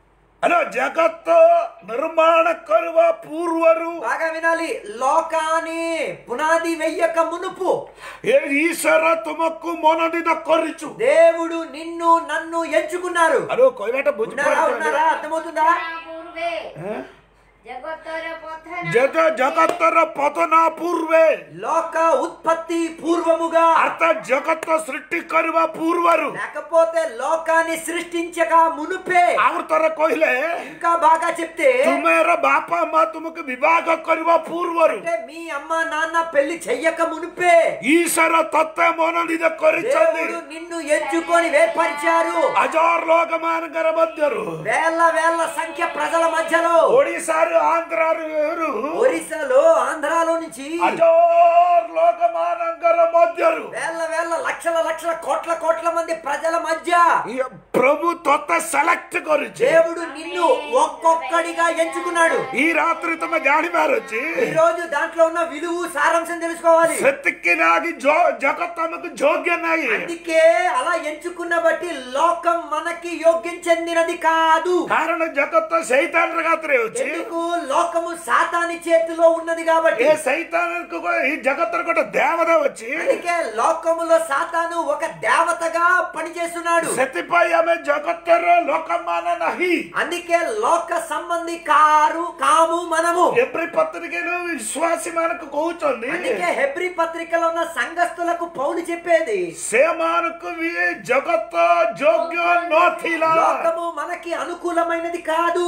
ಅಲೋ ಜಗತ್ತು ನಿರ್ಮಾಣ ಕರುವ ಪೂರ್ವರು బాగా వినాలి లోకాన్ని పునాది వెయ్యక మునుపు ಏ ಈಶ್ವರ ತುಮಕ್ಕು ಮೊನದಿದ ಕೊರಿಚು దేవుడు నిన్ను నన్ను ఎంచుకున్నారు ಅಲೋ ಕೊಯ್ಬೇಟ ఉన్నారా ఉన్నారా ಅರ್ಥమవుతుందా ପୂର୍ବେ ଜଗତର ପଥନ ಜಗ ಜಗತ್ತರ ಪತನ ಪೂರ್ವೆ లోక ఉత్పత్తి పూర్వముగా ಅರ್ಥ ಜಗತ್ತ ಸೃಷ್ಟಿ ಕರುವ ಪೂರ್ವರು లేకపోతే లోకాన్ని సృష్టించక మునుపే ಅವ್ರ ತರ ಕೊಯ್ಲೆ ఇంకా బాగా చెప్తే ತುಮೇರ ಬಾಪ ಅಮ್ಮ ತುಮಕ್ ವಿಭಾಗ ಕರುವ ಪೂರ್ವರು అంటే మీ అమ్మ నాన్న పెళ్లి చెయ్యక మునుపే ಈಶ್ವರ ತತ್ತ ಮೊನದಿದ ಕೊರಿಚಂದಿ దేవుడు నిన్ను ఎంచుకొని వేర్పరిచారు ಅಜಾರ್ ಲೋಕಮಾನಗರ ಮಧ್ಯರು వేల వేల సంఖ్య ప్రజల మధ్యలో ಒಡಿಸಾರು ಆಂಧ್ರಾರು ఒరిస్సాలో ఆంధ్రాలో నుంచి ಅಜಾರ್ ಲೋಕಮಾನಗರ ಮಧ್ಯರು వేల వేల లక్షల లక్షల కోట్ల కోట్ల మంది ప్రజల మధ్య ಈ ಪ್ರಭು ತೊತ್ತ ಸೆಲೆಕ್ಟ್ ಕೊರಿಚಿ దేవుడు నిన్ను ఒక్కొక్కడిగా ఎంచుకున్నాడు ಈ ರಾತ್ರಿ ತಮ್ಮ ಜಾಣಿ ಮಾರೊಚ್ಚಿ ఈ రోజు దాంట్లో ఉన్న విలువ సారాంశం తెలుసుకోవాలి ಸತ್ಯಕ್ಕಿನಾಗಿ ಜೋ ಜಗತ್ ತಮకు ಜೋಗ್ಯನಾಗಿ అందుకే అలా ఎంచుకున్న బట్టి లోకం మనకి యోగ్యం చెందినది కాదు ಕಾರಣ ಜಗತ್ತ ಸೈತಾನ್ರ ಗಾತ್ರೆ వచ్చి ఎందుకు లోకము సాతాని చేతిలో ఉన్నది కాబట్టి ఏ సైతానికి కూడా ఈ జగత్తు కూడా దేవత వచ్చి అందుకే లోకములో సాతాను ఒక దేవతగా పనిచేస్తున్నాడు సతిపై ఆమె జగత్తర లోకమాన నహి అందుకే లోక సంబంధి కారు కాము మనము ఎబ్రి పత్రికలు విశ్వాసి మనకు కూర్చొంది అందుకే హెబ్రి పత్రికలో ఉన్న సంఘస్థులకు పౌలు చెప్పేది సేమానకు వి- జగత్త జోగ్య నోథిలా లోకము మనకి అనుకూలమైనది కాదు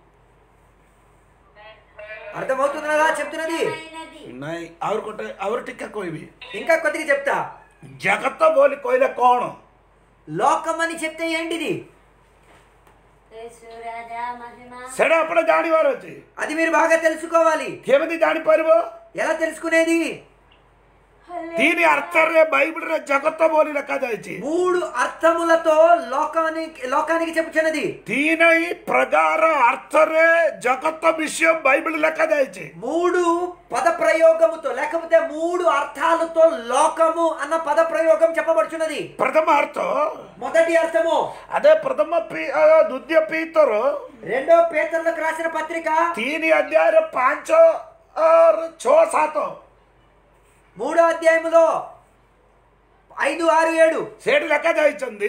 అర్థమవుతున్నదా చెప్తున్నది అయినది ନାଇଁ ଆହୁରି ଗୋଟେ ଆହୁରି ଟିକେ କହିବି ఇంకా కొద్దిగా చెప్తా ଜଗତ ବୋଲି କହିଲେ କଣ లోకం అని చెప్తే ఏంటిది యేసు రాజా మహిమ ସେଟା ଆପଣ ଜାଣିବାର ଅଛି అది మీరు బాగా తెలుసుకోవాలి କେମିତି ଜାଣିପାରିବ ఎలా తెలుసుకునేది ତିନି ଅର୍ଥରେ ବାଇବଲରେ ଜଗତ ବୋଲି ଲେଖାଯାଇଛି మూడు అర్థములతో లోకానికి లోకానికి చెప్పుచున్నది ତିନି ପ୍ରକାର ଅର୍ଥରେ ଜଗତ ବିଷୟ ବାଇବଲ ଲେଖାଯାଇଛି మూడు పద ప్రయోగముతో లేకపోతే మూడు అర్థాలతో లోకము అన్న పద ప్రయోగం చెప్పబడుచున్నది ପ୍ରଥମ ଅର୍ଥ మొదటి అర్థము అదే ప్రథమ పీ- ఆ, ଦ୍ୱିତୀୟ ପୀତର రెండో పేతరులకు రాసిన పత్రిక ତିନି ଅଧ୍ୟାୟରେ ପାଞ୍ଚ ఆ, ଛଅ ସାତ మూడో అధ్యాయములో ఐదు ఆరు ఏడు ସେଇଠି ଲେଖାଯାଇଛନ୍ତି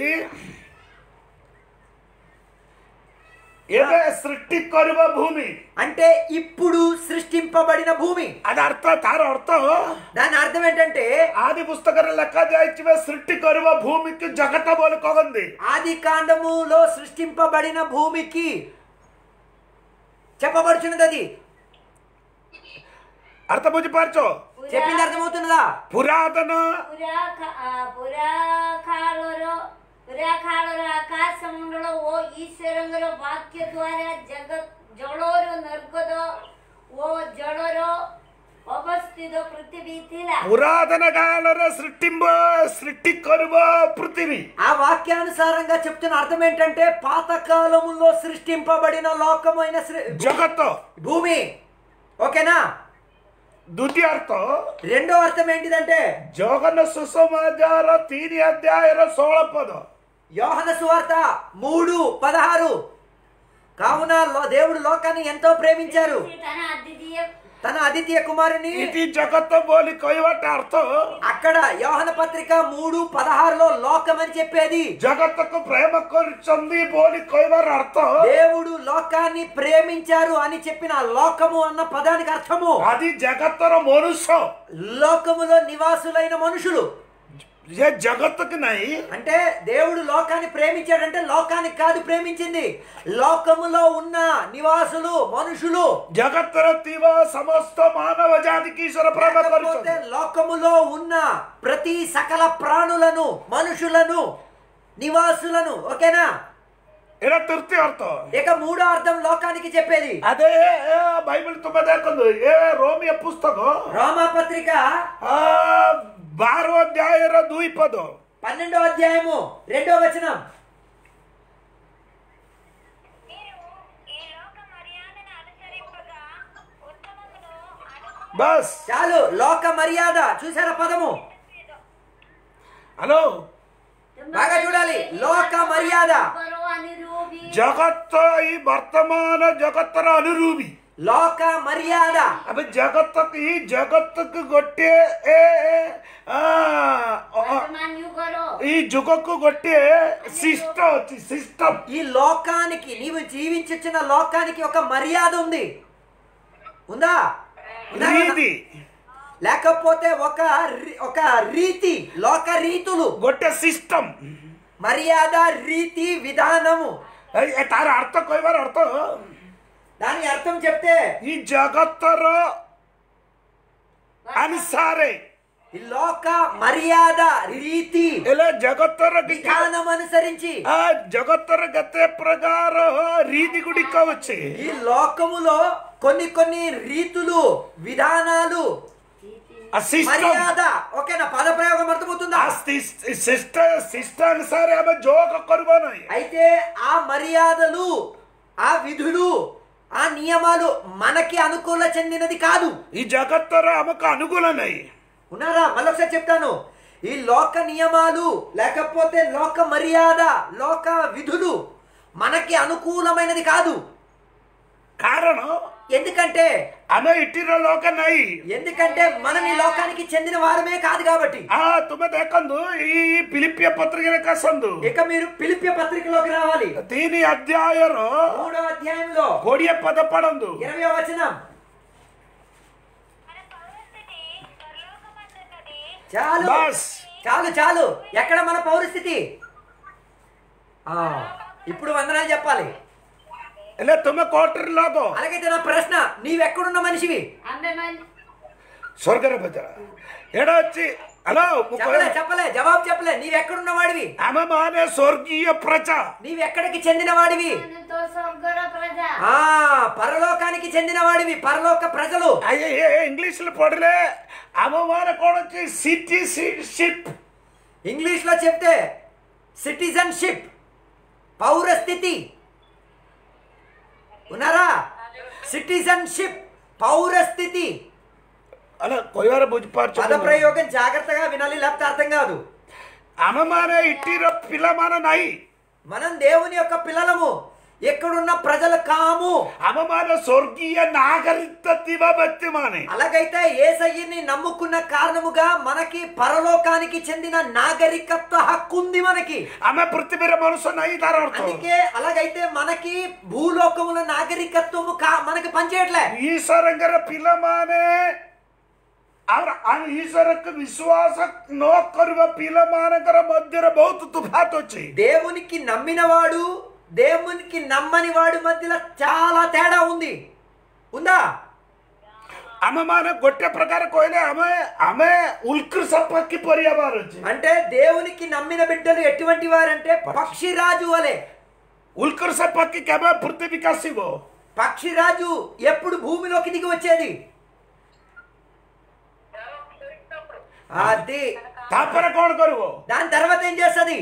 ଏବେ ସୃଷ୍ଟି କରିବା ଭୂମି అంటే ఇప్పుడు సృష్టింపబడిన భూమి అది అర్థ ତାର ଅର୍ଥ దాని అర్థం ఏంటంటే ఆది పుస్తకରେ ଲେଖାଯାଇଛି ସୃଷ୍ଟି କରିବା ଭୂମିକୁ ଜଗତ ବୋଲି କହନ୍ତି ఆది కాండములో సృష్టింపబడిన భూమికి చెప్పబడుచున్నది అది అర్థ ବୁଝିପାରୁଛ చెప్పింది అర్థమవుతున్నదా ପୁରାତନ ପୁରା ଖା- ଆ, ପୁରା ଖାଳର ପୁରା ଖାଳର ଆକାଶ ମଣ୍ଡଳ ଓ ଈଶ୍ୱରଙ୍କର ବାକ୍ୟ ଦ୍ୱାରା ଜଗତ ଜଳର ନିର୍ଗତ ଓ ଜଳର ଅବସ୍ଥିତ ପୃଥିବୀ ଥିଲା పురాతన కాలంలో సృష్టింప సృష్టి కరువ పృథివీ ఆ వాక్యానుసారంగా చెప్తున్న అర్థం ఏంటంటే పాతకాలములో సృష్టింపబడిన లోకమైన సృ- జగత్ భూమి ఓకేనా ଦ୍ୱିତୀୟ ଅର୍ଥ రెండో అర్థం ఏంటిదంటే ଜଗନ ସୁସମାଚାର ତିନି ଅଧ୍ୟାୟର ଷୋହଳ ପଦ యోహన సువార్త మూడు పదహారు కావున లో- దేవుడు లోకాన్ని ఎంతో ప్రేమించారు ସେ తన అద్వితీయ తన అదితీయ కుమారుని ଇତି ଜଗତ ବୋଲି କହିବାଟା ଅର୍ଥ అక్కడ యోహన పత్రిక మూడు పదహారులో లోకం అని చెప్పేది ଜଗତକୁ ପ୍ରେମ କରିଛନ୍ତି ବୋଲି କହିବାର ଅର୍ଥ దేవుడు లోకాన్ని ప్రేమించారు అని చెప్పిన లోకము అన్న పదానికి అర్థము ଆଜି ଜଗତର ମନୁଷ୍ୟ లోకములో నివాసులైన మనుషులు ఏ జగత్తుకి ନାହିଁ అంటే దేవుడు లోకాన్ని ప్రేమించాడంటే లోకానికి కాదు ప్రేమించింది లోకములో ఉన్న నివాసులు మనుషులు ଜଗତର ଥିବା ସମସ୍ତ ମାନବ ଜାତିକି ଈଶ୍ୱର ପ୍ରେମ లేకపోతే କରୁଛନ୍ତି లోకములో ఉన్న ప్రతి సకల ప్రాణులను మనుషులను నివాసులను ఓకేనా ଏଇଟା ତୃତୀୟ ଅର୍ଥ ఇక మూడో అర్థం లోకానికి చెప్పేది అదే ఏ బైబిల్ ତୁମେ ଦେଖନ୍ତୁ ଏ ରୋମିୟ ପୁସ୍ତକ రోమా పత్రిక ఆ, ବାର ଅଧ୍ୟାୟର ଦୁଇ ପଦ పన్నెండో అధ్యాయము రెండో వచనం మీరు ఈ లోక మర్యాదను అనుసరింపగా ఉత్తమమును అనుకూలమును బస్ చాలు లోక మర్యాద చూసారా పదము హలో బాగా చూడాలి లోక మర్యాద करो अनुरूपी ಜಗತ್ತ ಈ ವರ್ತಮಾನ ಜಗತ್ತರ ಅನುರೂಪಿ లోక మర్యాద ಅಬ ಜಗತ್ತಕ್ಕೆ ಈ ಜಗತ್ತಕ್ಕೆ ಗೊಟ್ಟೆ ಏ, ಏ, ಆ, ಆ, वर्तमान यू करो ఈ జుగకు కొట్టే సిస్టమ్ వచ్చి సిస్టమ్ ఈ లోకానికి నీవు జీవించిన లోకానికి ఒక మర్యాద ఉంది ఉందా ఉందా కదా? రీతి లేకపోతే ఒక రి- ఒక రీతి లోక రీతులు ಗೊಟ್ಟೆ ಸಿಸ್ಟಮ್ మర్యాద రీతి విధానము ತಾರ ಅರ್ಥ ಕೊಯ್ವಾರ ಅರ್ಥ దాని అర్థం చెప్తే ಈ ಜಗತ್ತರ ಅನುಸಾರೆ ఈ లోక మర్యాద రీతి ಎಲ್ಲ ಜಗತ್ತರ విధానం అనుసరించి ఆ జగత్తర గతే ప్రకార రీతి గుడిక వచ్చి ఈ లోకములో కొన్ని కొన్ని రీతులు విధానాలు ఆ సిస్టమ్ మర్యాద ఓకేనా పద ప్రయోగం అర్థమవుతుందా ఆ సిస్ట సిస్టానుసారి ఆమె జోక కొరుబానాయి అయితే ఆ మర్యాదలు ఆ విధులు ఆ నియమాలు మనకి అనుకూల చెందినది కాదు ఈ జగత్తర ఆమెకు అనుకూలనాయి ఉన్నారా మళ్ళొకసారి చెప్తాను ఈ లోక నియమాలు లేకపోతే లోక మర్యాద లోక విధులు మనకి అనుకూలమైనది కాదు కారణం ఎందుకంటే ఆమె ఇట్టిన లోక నాయి ఎందుకంటే మనం ఈ లోకానికి చెందిన వారమే కాదు కాబట్టి ఆ తుమ్మె దేకందు ఈ పిలిపియ పత్రిక కసందు ఇక మీరు పిలిపి పత్రికలోకి రావాలి దీని అధ్యాయరు మూడో అధ్యాయంలో కోడియ పద పడందు ఇరవై వచనం మన పౌరస్థితి పరలోకమందున్నది చాలు బస్ చాలు చాలు ఎక్కడ మన పౌరస్థితి ఆ, ఇప్పుడు వందనాలు చెప్పాలి ఇలా తుమ్మె కోటరి లోకం అలాగైతే నా ప్రశ్న నీవెక్కడున్న మనిషివి हमें मन స్వర్గర బజ ఎడ వచ్చి హలో చెప్పలే చెప్పలే జవాబు చెప్పలే నీవెక్కడున్న వాడివి ఆమె మానే స్వర్గీయ ప్రజ నీవెక్కడికి చెందిన వాడివి तो स्वर्गर प्रजा ఆ పరలోకానికి చెందిన వాడివి పరలోక ప్రజలు అయ్యే ఇంగ్లీష్ లో పడలే ఆమె మాన కూడా వచ్చి సిటిషిప్ ఇంగ్లీష్ లో చెప్తే సిటిజన్షిప్ పౌరస్థితి ఉన్నారా సిటిజన్షిప్ పౌరస్థితి అలా కొయ్యార పద బుజ్జిపార్చు ప్రయోగం జాగ్రత్తగా వినాలి లేకపోతే అర్థం కాదు ఆమె మానే ఇట్టిర పిల్ల మాన నాయి మనం దేవుని యొక్క పిల్లలము ఎక్కడున్న ప్రజలు కాము ఆమె మాన స్వర్గీయ నాగరిక దివ వ్యక్తి మానే అలాగైతే ఏసయ్యని నమ్ముకున్న కారణముగా మనకి పరలోకానికి చెందిన నాగరికత్వ హక్కు ఉంది మనకి ఆమె పృథ్వీర మనసు నాయి దాని అర్థం అందుకే అలాగైతే మనకి భూలోకముల నాగరికత్వము కా మనకి పనిచేయట్లే ಈಶ್ವರಂಗರ ಪಿಲಮಾನೆ ಅವ್ರ ಆ ಈಶ್ವರಕ್ಕೆ ವಿಶ್ವಾಸ ನೋ ಕರುವ ಪಿಲಮಾನಕರ ಮಧ್ಯರ ಬಹುತ ತುಫಾತ್ వచ్చి దేవునికి నమ్మినవాడు దేవునికి నమ్మని వాడి మధ్యలో చాలా తేడా ఉంది ఉందా ಆమె ಮಾನ ಗೊಟ್ಟೆ ಪ್ರಕಾರ ಕೊಯ್ಲೆ ಆమె ಆమె ಉಲ್ಕೃ ಸಪ್ಪಕ್ಕೆ ಪರಿಯಬಾರ వచ్చి అంటే దేవునికి నమ్మిన బిడ్డలు ఎటువంటి వారంటే పక్షిరాజు వలె ಉಲ್ಕೃ ಸಪ್ಪಕ್ಕೆ ಕೆಬ ಪೃಥ್ವಿ ಕಾಸಿಗೋ పక్షిరాజు ఎప్పుడు భూమిలోకి దిగి వచ్చేది అది ತಾಪರ ಕೋಣ ಕರುವು దాని తర్వాత ఏం చేస్తుంది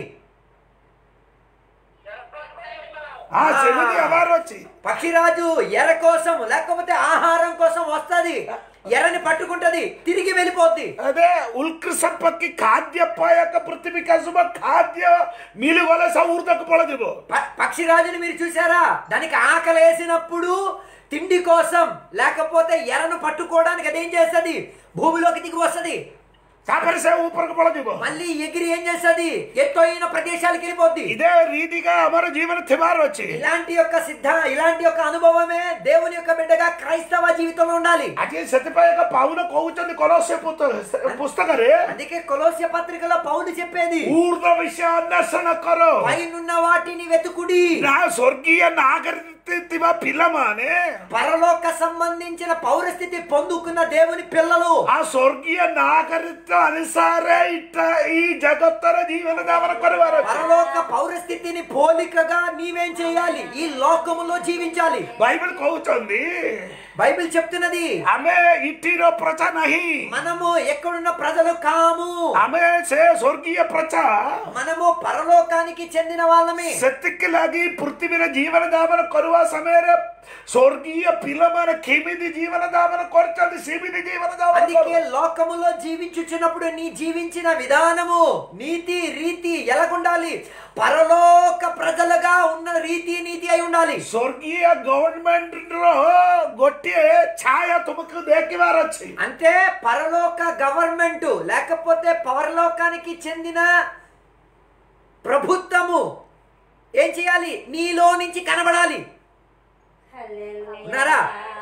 ఆ చెవిది అవారు వచ్చి పక్షిరాజు ఎర కోసం లేకపోతే ఆహారం కోసం వస్తది ఎరని పట్టుకుంటది తిరిగి వెళ్ళిపోద్ది అదే ఉల్కృ సప్పಕ್ಕೆ ಖಾದ್ಯ ಪಾಯಕ ಪೃಥ್ವಿ ಕಾಸುವ ಖಾದ್ಯ మిలువల సౌర్దకు పొలదిబో ప- పక్షిరాజుని మీరు చూసారా దానికి ఆకలి వేసినప్పుడు తిండి కోసం లేకపోతే ఎరను పట్టుకోవడానికి అదేం చేస్తుంది భూమిలోకి దిగి వస్తది సాపరిసే ఊపరకు పొలదిబో మళ్ళీ ఎగిరి ఏం చేస్తుంది ఎత్తైన ప్రదేశాలకు వెళ్ళిపోద్ది ఇదే రీతిగా అమర జీవన తిమారు వచ్చి ఇలాంటి యొక్క సిద్ధ ఇలాంటి యొక్క అనుభవమే దేవుని యొక్క బిడ్డగా క్రైస్తవ జీవితంలో ఉండాలి అదే సతిపాయక పావున కోవుచంది కొలసే పుస్తకరే అందుకే కొలోస్య పత్రికలో పౌలు చెప్పేది ఊర్ధ విషయ అన్వేషణ కరో పైనున్న వాటిని వెతుకుడి నా స్వర్గీయ నాగరిక పిల్లమానే పరలోక సంబంధించిన పౌరస్థితి పొందుకున్న దేవుని పిల్లలు ఆ స్వర్గీయ నాగరిక అనుసారే ఇట్ట ఈ జగత్తర జీవన దావన కొరవారు పరలోక పౌరస్థితిని పోలికగా నీవేం చేయాలి ఈ లోకములో జీవించాలి బైబిల్ కోవుచంది బైబిల్ చెప్తున్నది ఆమె ఇట్టిరో ప్రజ నహి మనము ఎక్కడున్న ప్రజలు కాము ఆమె సే స్వర్గీయ ప్రజ మనము పరలోకానికి చెందిన వాళ్ళమే ಸತ್ಯಕ್ಕೆ ಲಾಗಿ ಪೃಥ್ವಿನ ಜೀವನ ದಾಮನ ಕೊರುವ ಸಮಯ ସ୍ୱର୍ଗୀୟ ପିଲାମାନେ କେମିତି ଜୀବନ ଯାପନ କରିଛନ୍ତି ସେମିତି ଜୀବନ ଯାପନ అందుకే କର। లోకములో జీవించుచున్నప్పుడు నీ జీవించిన విధానము నీతి రీతి ఎలాగుండాలి పరలోక ప్రజలుగా ఉన్న రీతి నీతి అయి ఉండాలి ସ୍ୱର୍ଗୀୟ ଗଭର୍ଣ୍ଣମେଣ୍ଟ ର ଗୋଟିଏ ଛାୟା ତୁମକୁ ଦେଖିବାର ଅଛି అంటే పరలోక గవర్నమెంట్ లేకపోతే పరలోకానికి చెందిన ప్రభుత్వము ఏం చేయాలి నీలో నుంచి కనబడాలి ఉన్నారా?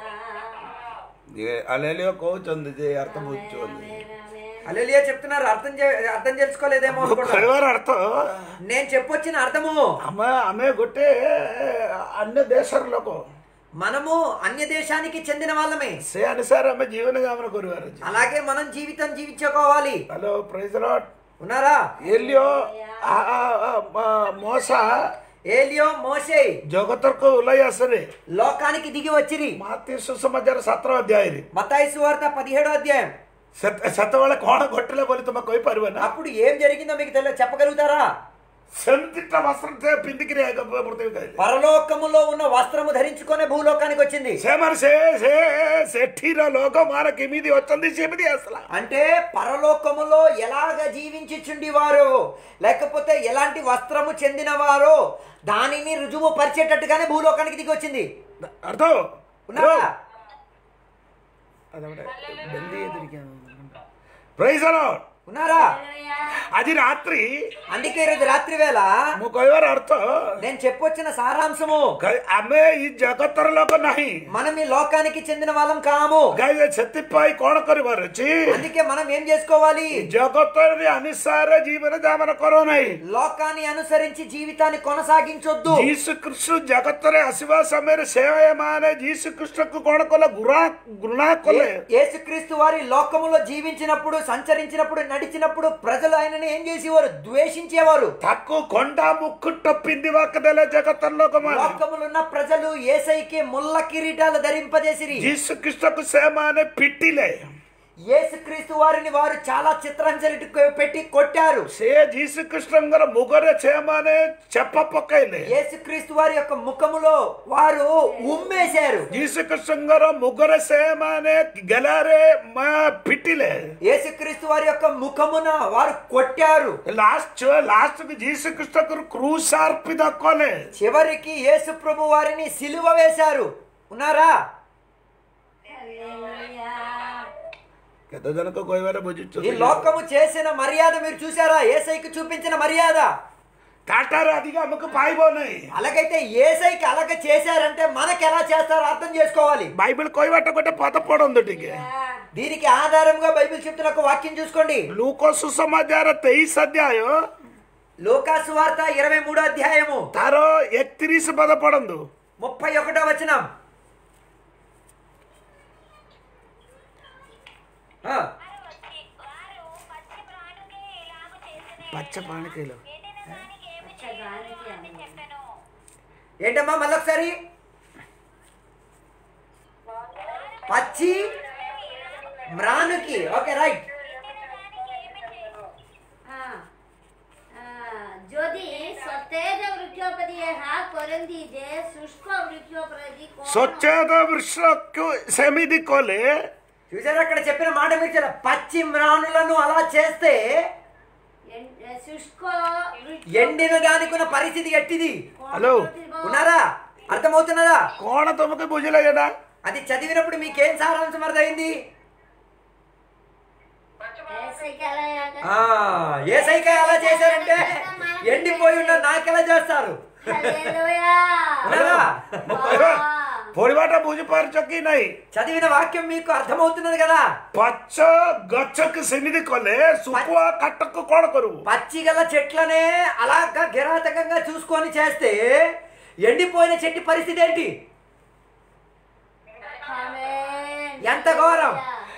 అలెలియో కହୁଛନ୍ତି ଯେ అర్థ ବୁଝୁଛନ୍ତି అలెలియా చెప్తున్నారు అర్థం చే అర్థం చేసుకోలేదేమో అనుకుంటా କହିବାର ଅର୍ଥ నేను చెప్పొచ్చిన అర్థము ଆମେ ଆମେ ଗୋଟେ ଅନ୍ୟ ଦେଶର ଲୋକ మనము అన్య దేశానికి చెందిన వాళ్ళమే ସେ ଅନୁସାରେ ଆମେ ଜୀବନ ଯାପନ କରିବାର ଅଛି అలాగే మనం జీవితం జీవించుకోవాలి ହ୍ୟାଲୋ ପ୍రైజ్ ଲଟ୍ ఉన్నారా ଏଲିଓ ଆ- ଆ- ଆ- ମ- ମଶା ఏలియో మోసే ଜଗତକୁ ଓହ୍ଲାଇ ଆସରେ లోకానికి దిగి వచ్చిరి ମାତି ସୁସମାଚାର ସାତ ଅଧ୍ୟାୟରେ మతాయి సువార్త పదిహేడో అధ్యాయం ସେତ- ସେତେବେଳେ କଣ ଘଟିଲା ବୋଲି ତମେ କହିପାରିବ ନା అప్పుడు ఏం జరిగిందో మీకు తెలియదు చెప్పగలుగుతారా ସେମିତିଟା ବସ୍ତ୍ର ପିନ୍ଧିକିରି ଆଗ ପୃଥିବୀ କହିଲେ పరలోకములో ఉన్న వస్త్రము ధరించుకొని భూలోకానికి వచ్చింది ସେମାନେ ସେ ସେ ସେଠିର ଲୋକମାନେ କେମିତି ଅଛନ୍ତି ସେମିତି ଆସିଲା అంటే పరలోకములో ఎలాగ జీవించుచుండి వారు లేకపోతే ఎలాంటి వస్త్రము చెందినవారో దానిని రుజువు పరిచేటట్టుగానే భూలోకానికి దిగి వచ్చింది అర్థ ఉన్నారా ప్రైజ్ ఉన్నారా ଆଜି ରାତ୍ରି అందుకే ఈరోజు రాత్రి వేళ ମୁଁ କହିବାର ଅର୍ଥ నేను చెప్పొచ్చిన సారాంశము କ- ଆମେ ଏଇ ଜଗତର ଲୋକ ନାହିଁ మనం ఈ లోకానికి చెందిన వాళ్ళం కాము ଗାଈ ସେଥିପାଇଁ କଣ କରିବାର ଅଛି అందుకే మనం ఏం చేసుకోవాలి ଜଗତରେ ଅନୁସାରେ ଜୀବନ ଯାପନ କର ନାହିଁ లోకాన్ని అనుసరించి జీవితాన్ని కొనసాగించొద్దు ଯୀଶୁ କୃଷ୍ଣ ଜଗତରେ ଆସିବା ସମୟରେ ସେ ମାନେ ଯୀଶୁ କୃଷ୍ଣକୁ କଣ କଲେ ଘୃଣା ଘୃଣା କଲେ ఏ- యేసుక్రీస్తు వారి లోకములో జీవించినప్పుడు సంచరించినప్పుడు నడిచినప్పుడు ప్రజలు ఆయనని ఏం చేసేవారు ద్వేషించేవారు ତାକୁ ଖଣ୍ଡା ମୁକୁଟ ପିନ୍ଧିବାକୁ ଦେଲେ ଜଗତର ଲୋକମାନେ లోకములో ఉన్న ప్రజలు ఏసైకి ముళ్ళ కిరీటాలు ధరింపజేసిరి ଯୀଶୁ ଖ୍ରୀଷ୍ଟକୁ ସେମାନେ ପିଟିଲେ యేసుక్రీస్తు వారిని వారు చాలా చిత్రంజలి పెట్టి కొట్టారు ସେ ଯୀଶୁ ଖ୍ରୀଷ୍ଟଙ୍କର ମୁଗରେ ସେମାନେ చెప ପକେଇଲେ యేసుక్రీస్తు వారి యొక్క ముఖములో వారు ఉమ్మేశారు ଯୀଶୁ ଖ୍ରୀଷ୍ଟଙ୍କର ମୁଗରେ ସେମାନେ ଗେଲାରେ ମା- ପିଟିଲେ యేసుక్రీస్తు వారి యొక్క ముఖమున వారు కొట్టారు ଲାଷ୍ଟ ଲାଷ୍ଟକୁ ଯୀଶୁ ଖ୍ରୀଷ୍ଟକୁ କ୍ରୁଶ ଅର୍ପିତ କଲେ చివరికి యేసు ప్రభు వారిని సిలువ వేశారు ఉన్నారా କେତେ ଜଣଙ୍କ କହିବାରେ ఈ ବୁଝୁଛନ୍ତି లోకము చేసిన మర్యాద మీరు చూసారా ఏసైకి చూపించిన మర్యాద ତାଠାରୁ ଅଧିକ ଆମକୁ ପାଇବ ନାହିଁ అలాగైతే ఏసైకి అలాగ చేశారంటే మనకి ఎలా చేస్తారో అర్థం చేసుకోవాలి ବାଇବଲ କହିବାଟା ଗୋଟେ ପଦ ପଢନ୍ତୁ ଟିକେ దీనికి ఆధారంగా బైబిల్ చెప్తున్న ఒక వాక్యం చూసుకోండి ଲୁକ ସୁସମାଚାର ତେଇଶ ଅଧ୍ୟାୟ లోకాసు వార్త ఇరవై మూడో అధ్యాయము ତାର ଏକତିରିଶ ପଦ ପଢନ୍ତୁ ముప్పై ఒకటో వచనం ఆ, వారు వచ్చి వారు పచ్చి ప్రాణుకే ఇలాగు చేసిరి. పచ్చ పాଣି କହିଲ ఎండిన దానికి ఏమి చేయాలి అని చెప్పెను. ఏంటమ్మా మళ్ళొకసారి పచ్చి మ్రానుకి ఓకే రైట్ ఎండిన దానికి ఏమి చేయాలి ହଁ ଆଁ, ଯଦି ସତେଜ ବୃକ୍ଷପତି ଏହା କରନ୍ତି ଯେ ଶୁଷ୍କ ବୃକ୍ଷ ପ୍ରତି କଣ ସ୍ୱଚ୍ଛତା ବୃକ୍ଷକୁ ସେମିତି କଲେ చూసారా అక్కడ చెప్పిన మాట మీరు చాలా పచ్చి మ్రానులను అలా చేస్తే ఎన్- శుష్క వృక్ష ఎండిన దానికి ఉన్న పరిస్థితి ఎట్టిది କଣ హలో. କରିବ? ఉన్నారా అర్థమవుతున్నదా କଣ ତମକୁ ବୁଝିଲା ଏଟା అది చదివినప్పుడు మీకేం సారాంశం అర్థమైంది ఏసైకలయాగా ఆ, ఏసైక ఎలా చేశారంటే ఎండిపోయి ఉన్న నాకెలా చేస్తారు హల్లెలూయా. ఉన్నారా? ମୁଁ କହିବା ପଢିବାଟା ବୁଝିପାରୁଛ କି ନାହିଁ చదివిన వాక్యం మీకు అర్థమవుతున్నది కదా ପଛ ଗଛକୁ ସେମିତି କଲେ ଶୁଖୁଆ କାଠକୁ କଣ କରିବୁ పచ్చి గల చెట్లనే అలాగా గిరాతకంగా చూసుకొని చేస్తే ఎండిపోయిన చెట్టు పరిస్థితి ఏంటి ఆమేన్. ఎంత ఘోరం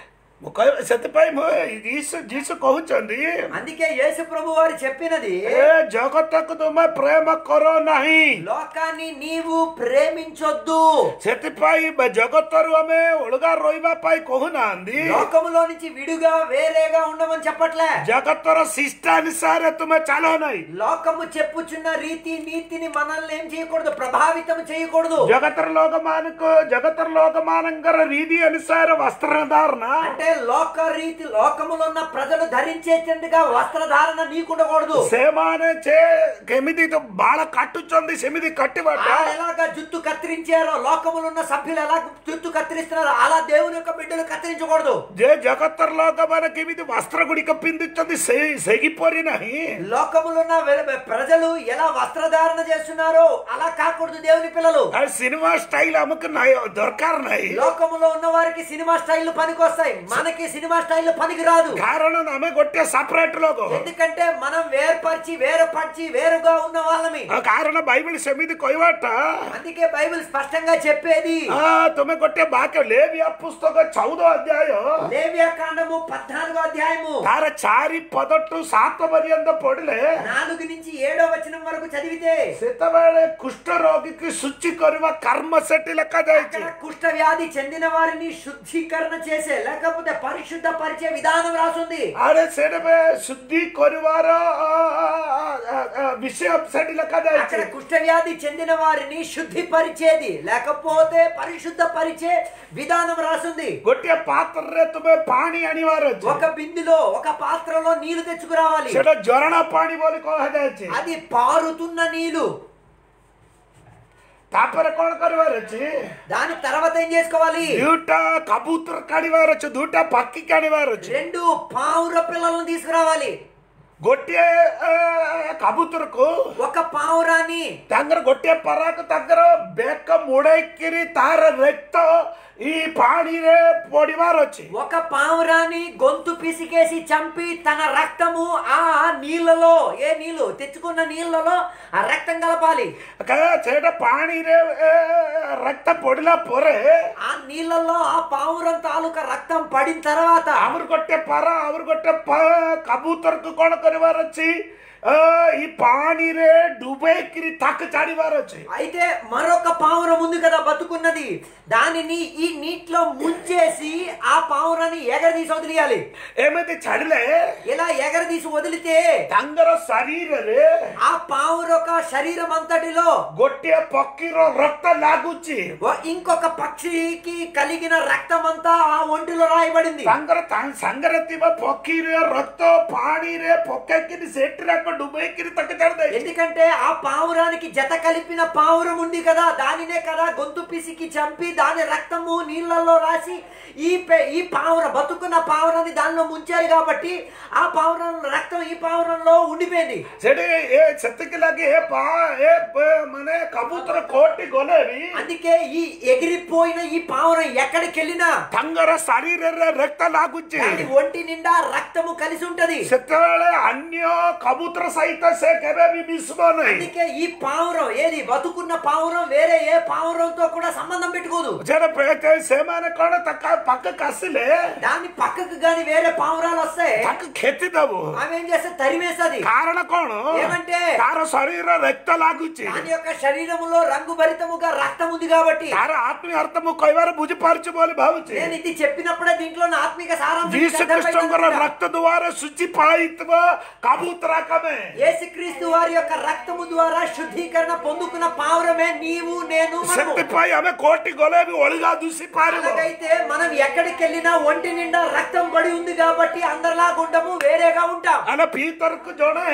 ମୁଁ କହିବି ସେଥିପାଇଁ ମୁଁ ଯୀଶୁ ଯୀଶୁ କହୁଛନ୍ତି అందుకే యేసు ప్రభు వారు చెప్పినది ଏ ଜଗତକୁ ତୁମେ ପ୍ରେମ କର ନାହିଁ లోకాన్ని నీవు ప్రేమించొద్దు ସେଥିପାଇଁ ବା ଜଗତରୁ ଆମେ ଅଲଗା ରହିବା ପାଇଁ କହୁନାହାନ୍ତି లోకములో నుంచి విడుగా వేరేగా ఉండమని చెప్పట్లే ଜଗତର ଶିଷ୍ଟାనుସାରେ ତୁମେ ଚାଲ ନାହିଁ లోకము చెప్పుచున్న రీతి నీతిని మనల్ని ఏం చేయకూడదు ప్రభావితం చేయకూడదు ଜଗତର ଲୋକମାନଙ୍କୁ ଜଗତର ଲୋକମାନଙ୍କର ରୀତି ଅନୁସାରେ ବସ୍ତ୍ର ଧାରଣ అంటే లోక రీతి లోకములో ఉన్న ప్రజలు ధరించేటట్టుగా వస్త్రధారణ నీకుండకూడదు ସେମାନେ ଯେ କେମିତି ତ ବାଳ କାଟୁଛନ୍ତି ସେମିତି କାଟିବାଟା వాళ్ళు ఎలాగా జుట్టు కత్తిరించారో లోకములో ఉన్న సభ్యులు ఎలా జుట్టు కత్తిరిస్తున్నారో అలా దేవుని యొక్క బిడ్డలు కత్తిరించకూడదు ଯେ ଜଗତର ଲୋକମାନେ କେମିତି ବସ୍ତ୍ର ଗୁଡ଼ିକ ପିନ୍ଧୁଛନ୍ତି ସେଇ ସେହିପରି ନାହିଁ లోకములో ఉన్న వె- ప్రజలు ఎలా వస్త్రధారణ చేస్తున్నారో అలా కాకూడదు దేవుని పిల్లలు ଆଉ ସିନେମା ଷ୍ଟାଇଲ ଆମକୁ ନାହିଁ ଦରକାର ନାହିଁ లోకములో ఉన్న వారికి సినిమా స్టైల్ పనికొస్తాయి మనకి సినిమా స్టైల్ పనికి రాదు କାରଣ ଆମେ ଗୋଟେ ସେପରେଟ ଲୋକ ఎందుకంటే మనం వేరుపరిచి వేరుపరిచి వేరుగా ఉన్న వాళ్ళమి ଆଉ କାରଣ ବାଇబଲ ସେମିତି କହିବାଟା అందుకే బైబిల్ స్పష్టంగా చెప్పేది ఆ, ତୁମେ ଗୋଟେ ବାକ୍ୟ ଲେବିଆ ପୁସ୍ତକ ଚଉଦ ଅଧ୍ୟାୟ లేవియా కాండము పద్నాలుగో అధ్యాయము ତାର ଚାରି ପଦଠୁ ସାତ ପର୍ଯ୍ୟନ୍ତ ପଢିଲେ నాలుగు నుంచి ఏడో వచనం వరకు చదివితే ସେତେବେଳେ କୁଷ୍ଠ ରୋଗୀକୁ ଶୁଚି କରିବା କର୍ମ ସେଠି ଲେଖାଯାଇଛି అక్కడ కుష్ఠ వ్యాధి చెందిన వారిని శుద్ధీకరణ చేసే లేకపోతే పరిశుద్ధ పరిచే విధానం రాసుంది ଆରେ ସେଠି ଶୁଦ୍ଧି କରିବାର ଆ, ଆ, ଆ, ବିଷୟ ସେଠି ଲେଖାଯାଇଛି అక్కడ కుష్ఠ వ్యాధి చెందిన వారిని శుద్ధిపరిచేది లేకపోతే పరిశుద్ధ పరిచే విధానం రాసుంది ଗୋଟିଏ ପାତ୍ରରେ ତୁମେ ପାଣି ଆଣିବାର ଅଛି ఒక బిందులో ఒక పాత్రలో నీళ్లు తెచ్చుకురావాలి ସେଟା ଝରଣା ପାଣି ବୋଲି କୁହାଯାଇଛି అది పారుతున్న నీళ్లు ତାପରେ କଣ କରିବାର ଅଛି దాని తర్వాత ఏం చేసుకోవాలి ଦୁଇଟା କବୁତର କାଢିବାର ଅଛି ଦୁଇଟା ପାଖି କାଢିବାର ଅଛି రెండు పావుర పిల్లలను తీసుకురావాలి ଗୋଟିଏ ଏ, କବୁତରକୁ ఒక పావురాన్ని ତାଙ୍କର ଗୋଟିଏ ପରାକୁ ତାଙ୍କର ବେକ ମୋଡେଇକିରି ତାର ରକ୍ତ ఈ ପାଣିରେ ପଡିବାର ଅଛି ఒక పావురాన్ని గొంతు పిసికేసి చంపి తన రక్తము ఆ నీళ్ళలో ఏ నీళ్లు తెచ్చుకున్న నీళ్ళలో ఆ రక్తం కలపాలి କା- ସେଇଟା ପାଣିରେ ଏ, ରକ୍ତ ପଡିଲା ପରେ ఆ నీళ్ళలో ఆ పావురం తాలూకా రక్తం పడిన తర్వాత ଆମର ଗୋଟେ ପାରା ଆମର ଗୋଟେ ପା- କବୁତରକୁ କଣ କରିବାର ଅଛି ଅ, ఈ ପାଣିରେ ଡୁବେଇକିରି ତାକୁ ଛାଡିବାର ଅଛି అయితే మరొక పావురం ఉంది కదా బతుకున్నది దానిని ఈ నీటిలో ముంచేసి ఆ పావురాన్ని ఎగరదీసి వదిలేయాలి ଏମିତି ଛାଡିଲେ ఇలా ఎగరదీసి వదిలితే ତାଙ୍କର ଶରୀରରେ ఆ పావురొక శరీరం అంతటిలో ଗୋଟିଏ ପକ୍ଷୀର ରକ୍ତ ଲାଗୁଛି ఓ- ఇంకొక పక్షికి కలిగిన రక్తం అంతా ఆ ఒంటిలో రాయబడింది ତାଙ୍କର ତା- ସାଙ୍ଗରେ ଥିବା ପକ୍ଷୀର ରକ୍ତ ପାଣିରେ ପକେଇକିରି ସେଠି ଯାକ ଡୁବେଇକିରି ତାକୁ ଛାଡ଼ିଦେଇ ఎందుకంటే ఆ పావురానికి జత కలిపిన పావురం ఉంది కదా దానినే కదా గొంతు పిసికి చంపి దాని రక్తము నీళ్ళల్లో రాసి ఈ పె- ఈ పావుర బతుకున్న పావురాన్ని దానిలో ముంచారు కాబట్టి ఆ పావురం రక్తం ఈ పావురంలో ఉండిపోయింది ସେଠି ଏ ସେତିକି ଲାଗି ଏ ପା ଏ ପ- ମାନେ କବୁତର କୋଟି ଗଲେ ବି అందుకే ఈ ఎగిరిపోయిన ఈ పావురం ఎక్కడికి వెళ్ళినా ତାଙ୍କର ଶରୀରରେ ରକ୍ତ ଲାଗୁଛି దాని ఒంటి నిండా రక్తము కలిసి ఉంటది ସେତେବେଳେ ଅନ୍ୟ କବୁତର ସହିତ ସେ କେବେ ବି ମିଶିବ ନାହିଁ అందుకే ఈ పావురం ఏది బతుకున్న పావురం వేరే ఏ పావురంతో కూడా సంబంధం పెట్టుకోదు ସେଟା ପେ- ସେମାନେ କଣ ତାଙ୍କ ପାଖକୁ ଆସିଲେ దాని పక్కకు గాని వేరే పావురాలు వస్తాయి ତାକୁ କ୍ଷତି ଦବୁ ఆమె ఏం చేస్తే తరిమేస్తుంది କାରଣ କଣ ఏమంటే? ତାର ଶରୀର ରକ୍ତ ଲାଗୁଛି దాని యొక్క శరీరములో రంగు భరితముగా రక్తం ఉంది కాబట్టి ତାର ఆత్మీయ ଅର୍ଥ ମୁଁ କହିବାର ବୁଝିପାରୁଛି ବୋଲି ଭାବୁଛି నేను ఇది చెప్పినప్పుడే దీంట్లో నా ఆత్మిక సారాంశం ଯୀଶୁ మీకు అర్థమైంది ଖ୍ରୀଷ୍ଟଙ୍କର అనుకుంటా. ରକ୍ତ ଦ୍ୱାରା ଶୁଚି ପାଇଥିବା କବୁତରା କମେ యేసుక్రీస్తు వారి యొక్క రక్తము ద్వారా శుద్ధీకరణ పొందుకున్న పావురమే నీవు నేను మనము ସେଥିପାଇଁ ଆମେ କୋଟି ଗଲେ ବି ଅଳିଗା ଦୂଷି ପାରିବ అలాగైతే మనం ఎక్కడికి వెళ్ళినా ఒంటి నిండా రక్తం పడి ఉంది కాబట్టి అందరిలా ఉండము వేరేగా ఉంటాం అలా పీతర్కు జోడే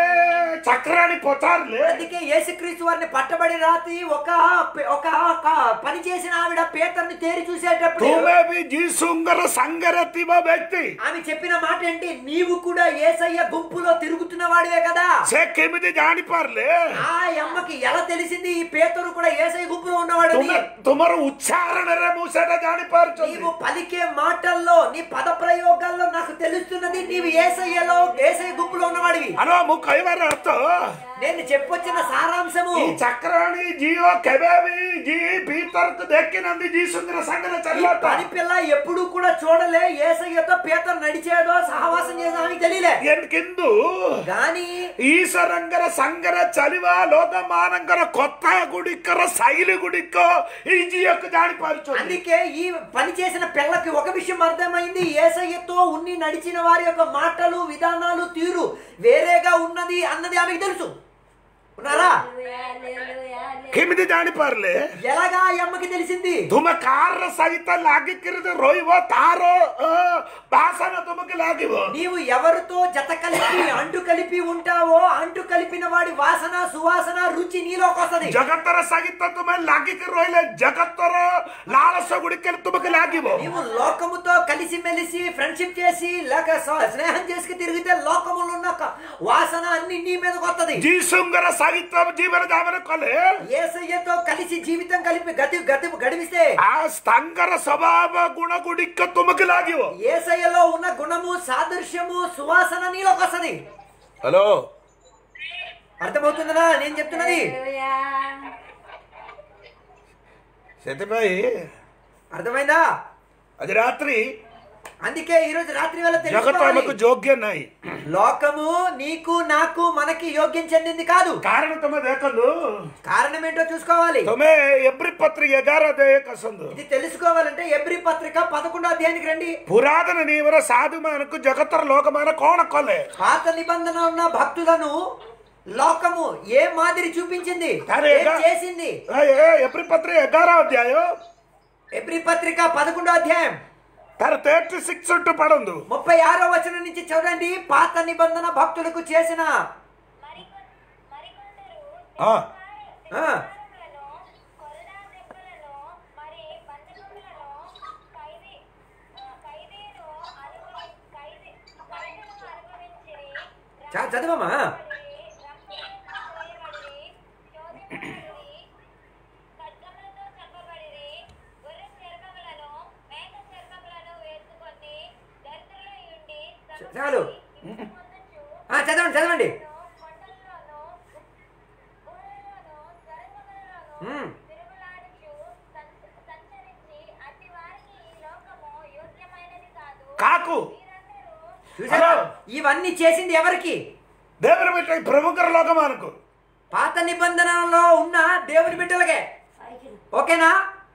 చక్రాన్ని పచారులే అందుకే యేసుక్రీస్తు వారిని పట్టబడి రాత్రి ఒక ఒక ఒక పని చేసిన ఆవిడ పేతర్ని తేరి చూసేటప్పుడు ତୁମେ ବି ଯୀଶୁଙ୍କର ସାଙ୍ଗରେ ଥିବା ବ୍ୟକ୍ତି ఆమె చెప్పిన మాట ఏంటి నీవు కూడా ఏసయ్య గుంపులో తిరుగుతున్న వాడివే కదా ସେ କେମିତି ଜାଣିପାରିଲେ ఆ అమ్మకి ఎలా తెలిసింది ఈ పేతరు కూడా ఏసయ్య గుంపులో ఉన్నవాడు ତୁମେ ତୁମର ଉଚ୍ଚାରଣରେ ମୁଁ ସେଟା ଜାଣିପାରୁଛି నీవు పలికే మాటల్లో నీ పద ప్రయోగాల్లో నాకు తెలుస్తున్నది నీవు ఏసయ్యలో ఏసయ్య గుంపులో ఉన్నవాడివి అలా ମୁଁ କହିବାର ଅର୍ଥ నేను చెప్పొచ్చిన సారాంశము ಈ ಚಕ್ರಾಣಿ ಜಿಯೋ ಕೆಬೇವಿ ಜಿ ಭೀತರ್ಕ್ ದಕ್ಕಿನಂದಿ ಜಿ ಸುಂದರ ಸಂಗನ ఈ ಚಲವತ್ತ పని పిల్ల ఎప్పుడు కూడా చూడలే ఏసయ్యతో పీతర్ నడిచేదో సహవాసం చేసేదో ఆమెకి తెలియలే ಎಂದ್ಕಿಂದು కానీ ఈశ్వరంగర సంగర చలివ లోకమానంగర కొత్త గుడిక్కర శైలి గుడిక్కో ఈ జియొక్క జాడిపరచు అందుకే ఈ పని చేసిన పిల్లకి ఒక విషయం అర్థమైంది ఏసయ్యతో ఉన్ని నడిచిన వారి యొక్క మాటలు విధానాలు తీరు వేరేగా ఉన్నది అన్నది ఆమెకి తెలుసు ఉన్నారా ಕಿಮಿದಿ ಜಾಡಿಪಾರ್ಲೆ ఎలాగా ఈ అమ్మకి తెలిసింది ತುಮ ಕಾರ ಸಹಿತ ಲಾಗಿಕ್ಕಿರಿದು ರೋಯ್ವೋ ತಾರೋ ಆ, ಭಾಸನ ತುಮకి లాగివో నీవు ఎవరితో జత కలిపి అంటు కలిపి ఉంటావో అంటు కలిపిన వాడి వాసన సువాసన రుచి నీలోకి వస్తది ಜಗತ್ತರ ಸಹಿತ ತುಮ లాగికి రోಯ್ಲೆ జగత్తర లాలస గుడికెళ్ళి ತುಮకి లాగివో నీవు లోకముతో కలిసి మెలిసి ఫ్రెండ్షిప్ చేసి లేక స- స్నేహం చేసి తిరిగితే లోకములో ఉన్న ఒక వాసన అన్ని నీ మీదకి వస్తది జీసుంగర సహిత జీవన జామన కొలే ఏసయ్యతో కలిసి జీవితం కలిపి గతి గతి గడిపిస్తే ಆ ಸ್ತಂಗರ ಸ್ವಭಾವ ಗುಣಗುಡಿಕ್ಕ ತುಮకి లాగివో ఏసయ్యలో ఉన్న గుణము సాదృశ్యము సువాసన నీలోకి వస్తది హలో అర్థమవుతుందా నేను చెప్తున్నది సత్యబాయి అర్థమైందా అది రాత్రి అందుకే ఈ రోజు రాత్రి వేళ జగత్ ఆమెకు తెలుసుకోవాలి జోగ్యం నాయి లోకము నీకు నాకు మనకి యోగ్యం చెందింది కాదు కారణ తమ దేకలు కారణం ఏంటో చూసుకోవాలి తమే ఎబ్రి పత్రిక ఎగార దేకసందు ఇది తెలుసుకోవాలంటే ఎబ్రి పత్రిక పదకొండో అధ్యాయానికి రండి పురాతన నీవర సాధుమానకు జగత్తర లోకమాన కోణ కొలే పాత నిబంధన ఉన్న భక్తులను లోకము ఏ మాదిరి చూపించింది అరే, ఏం గా- చేసింది ఎబ్రి పత్రిక ఎగార అధ్యాయం ఎబ్రి పత్రిక పదకొండో అధ్యాయం తన తేర్చి సిక్స్ ఉంటూ పడుందు ముప్పై ఆరో వచనం నుంచి చూడండి పాత నిబంధన భక్తులకు చేసిన మరికొన్- మరికొందరు ఆ, ఆ, దెబ్బలను, కొరడా దెబ్బలను, మరి బంధకములను, ఖైదీ- ఆ, ఖైదీను అనుభవి- ఖైదీ- ఖైదును అనుభవించిరి. చా- చదవమ్మా రక్షింపబడిరి, రక్షింపబడిరి, శోధింపబడిరి, ఖడ్గములతో చంపబడిరి, గొర్రె చర్మములను, మేక చర్మములను వేసుకొని దరిద్రులై ఉండి తమ చాలు. హింస పొందుచు ఆ, చదవండి చదవండి కొండల్లోనూ, గుహలలోనూ, సొరంగములలోనూ మ్మ్. తిరుగులాడుచు సంచ- సంచరించి అట్టి వారికి ఈ లోకము యోగ్యమైనది కాదు కాకు మీరందరూ చూసారా హలో. ఇవన్నీ చేసింది ఎవరికి దేవుని బిడ్డ ఈ ప్రముఖ లోకమానకు పాత నిబంధనలో ఉన్న దేవుని బిడ్డలకే ఓకేనా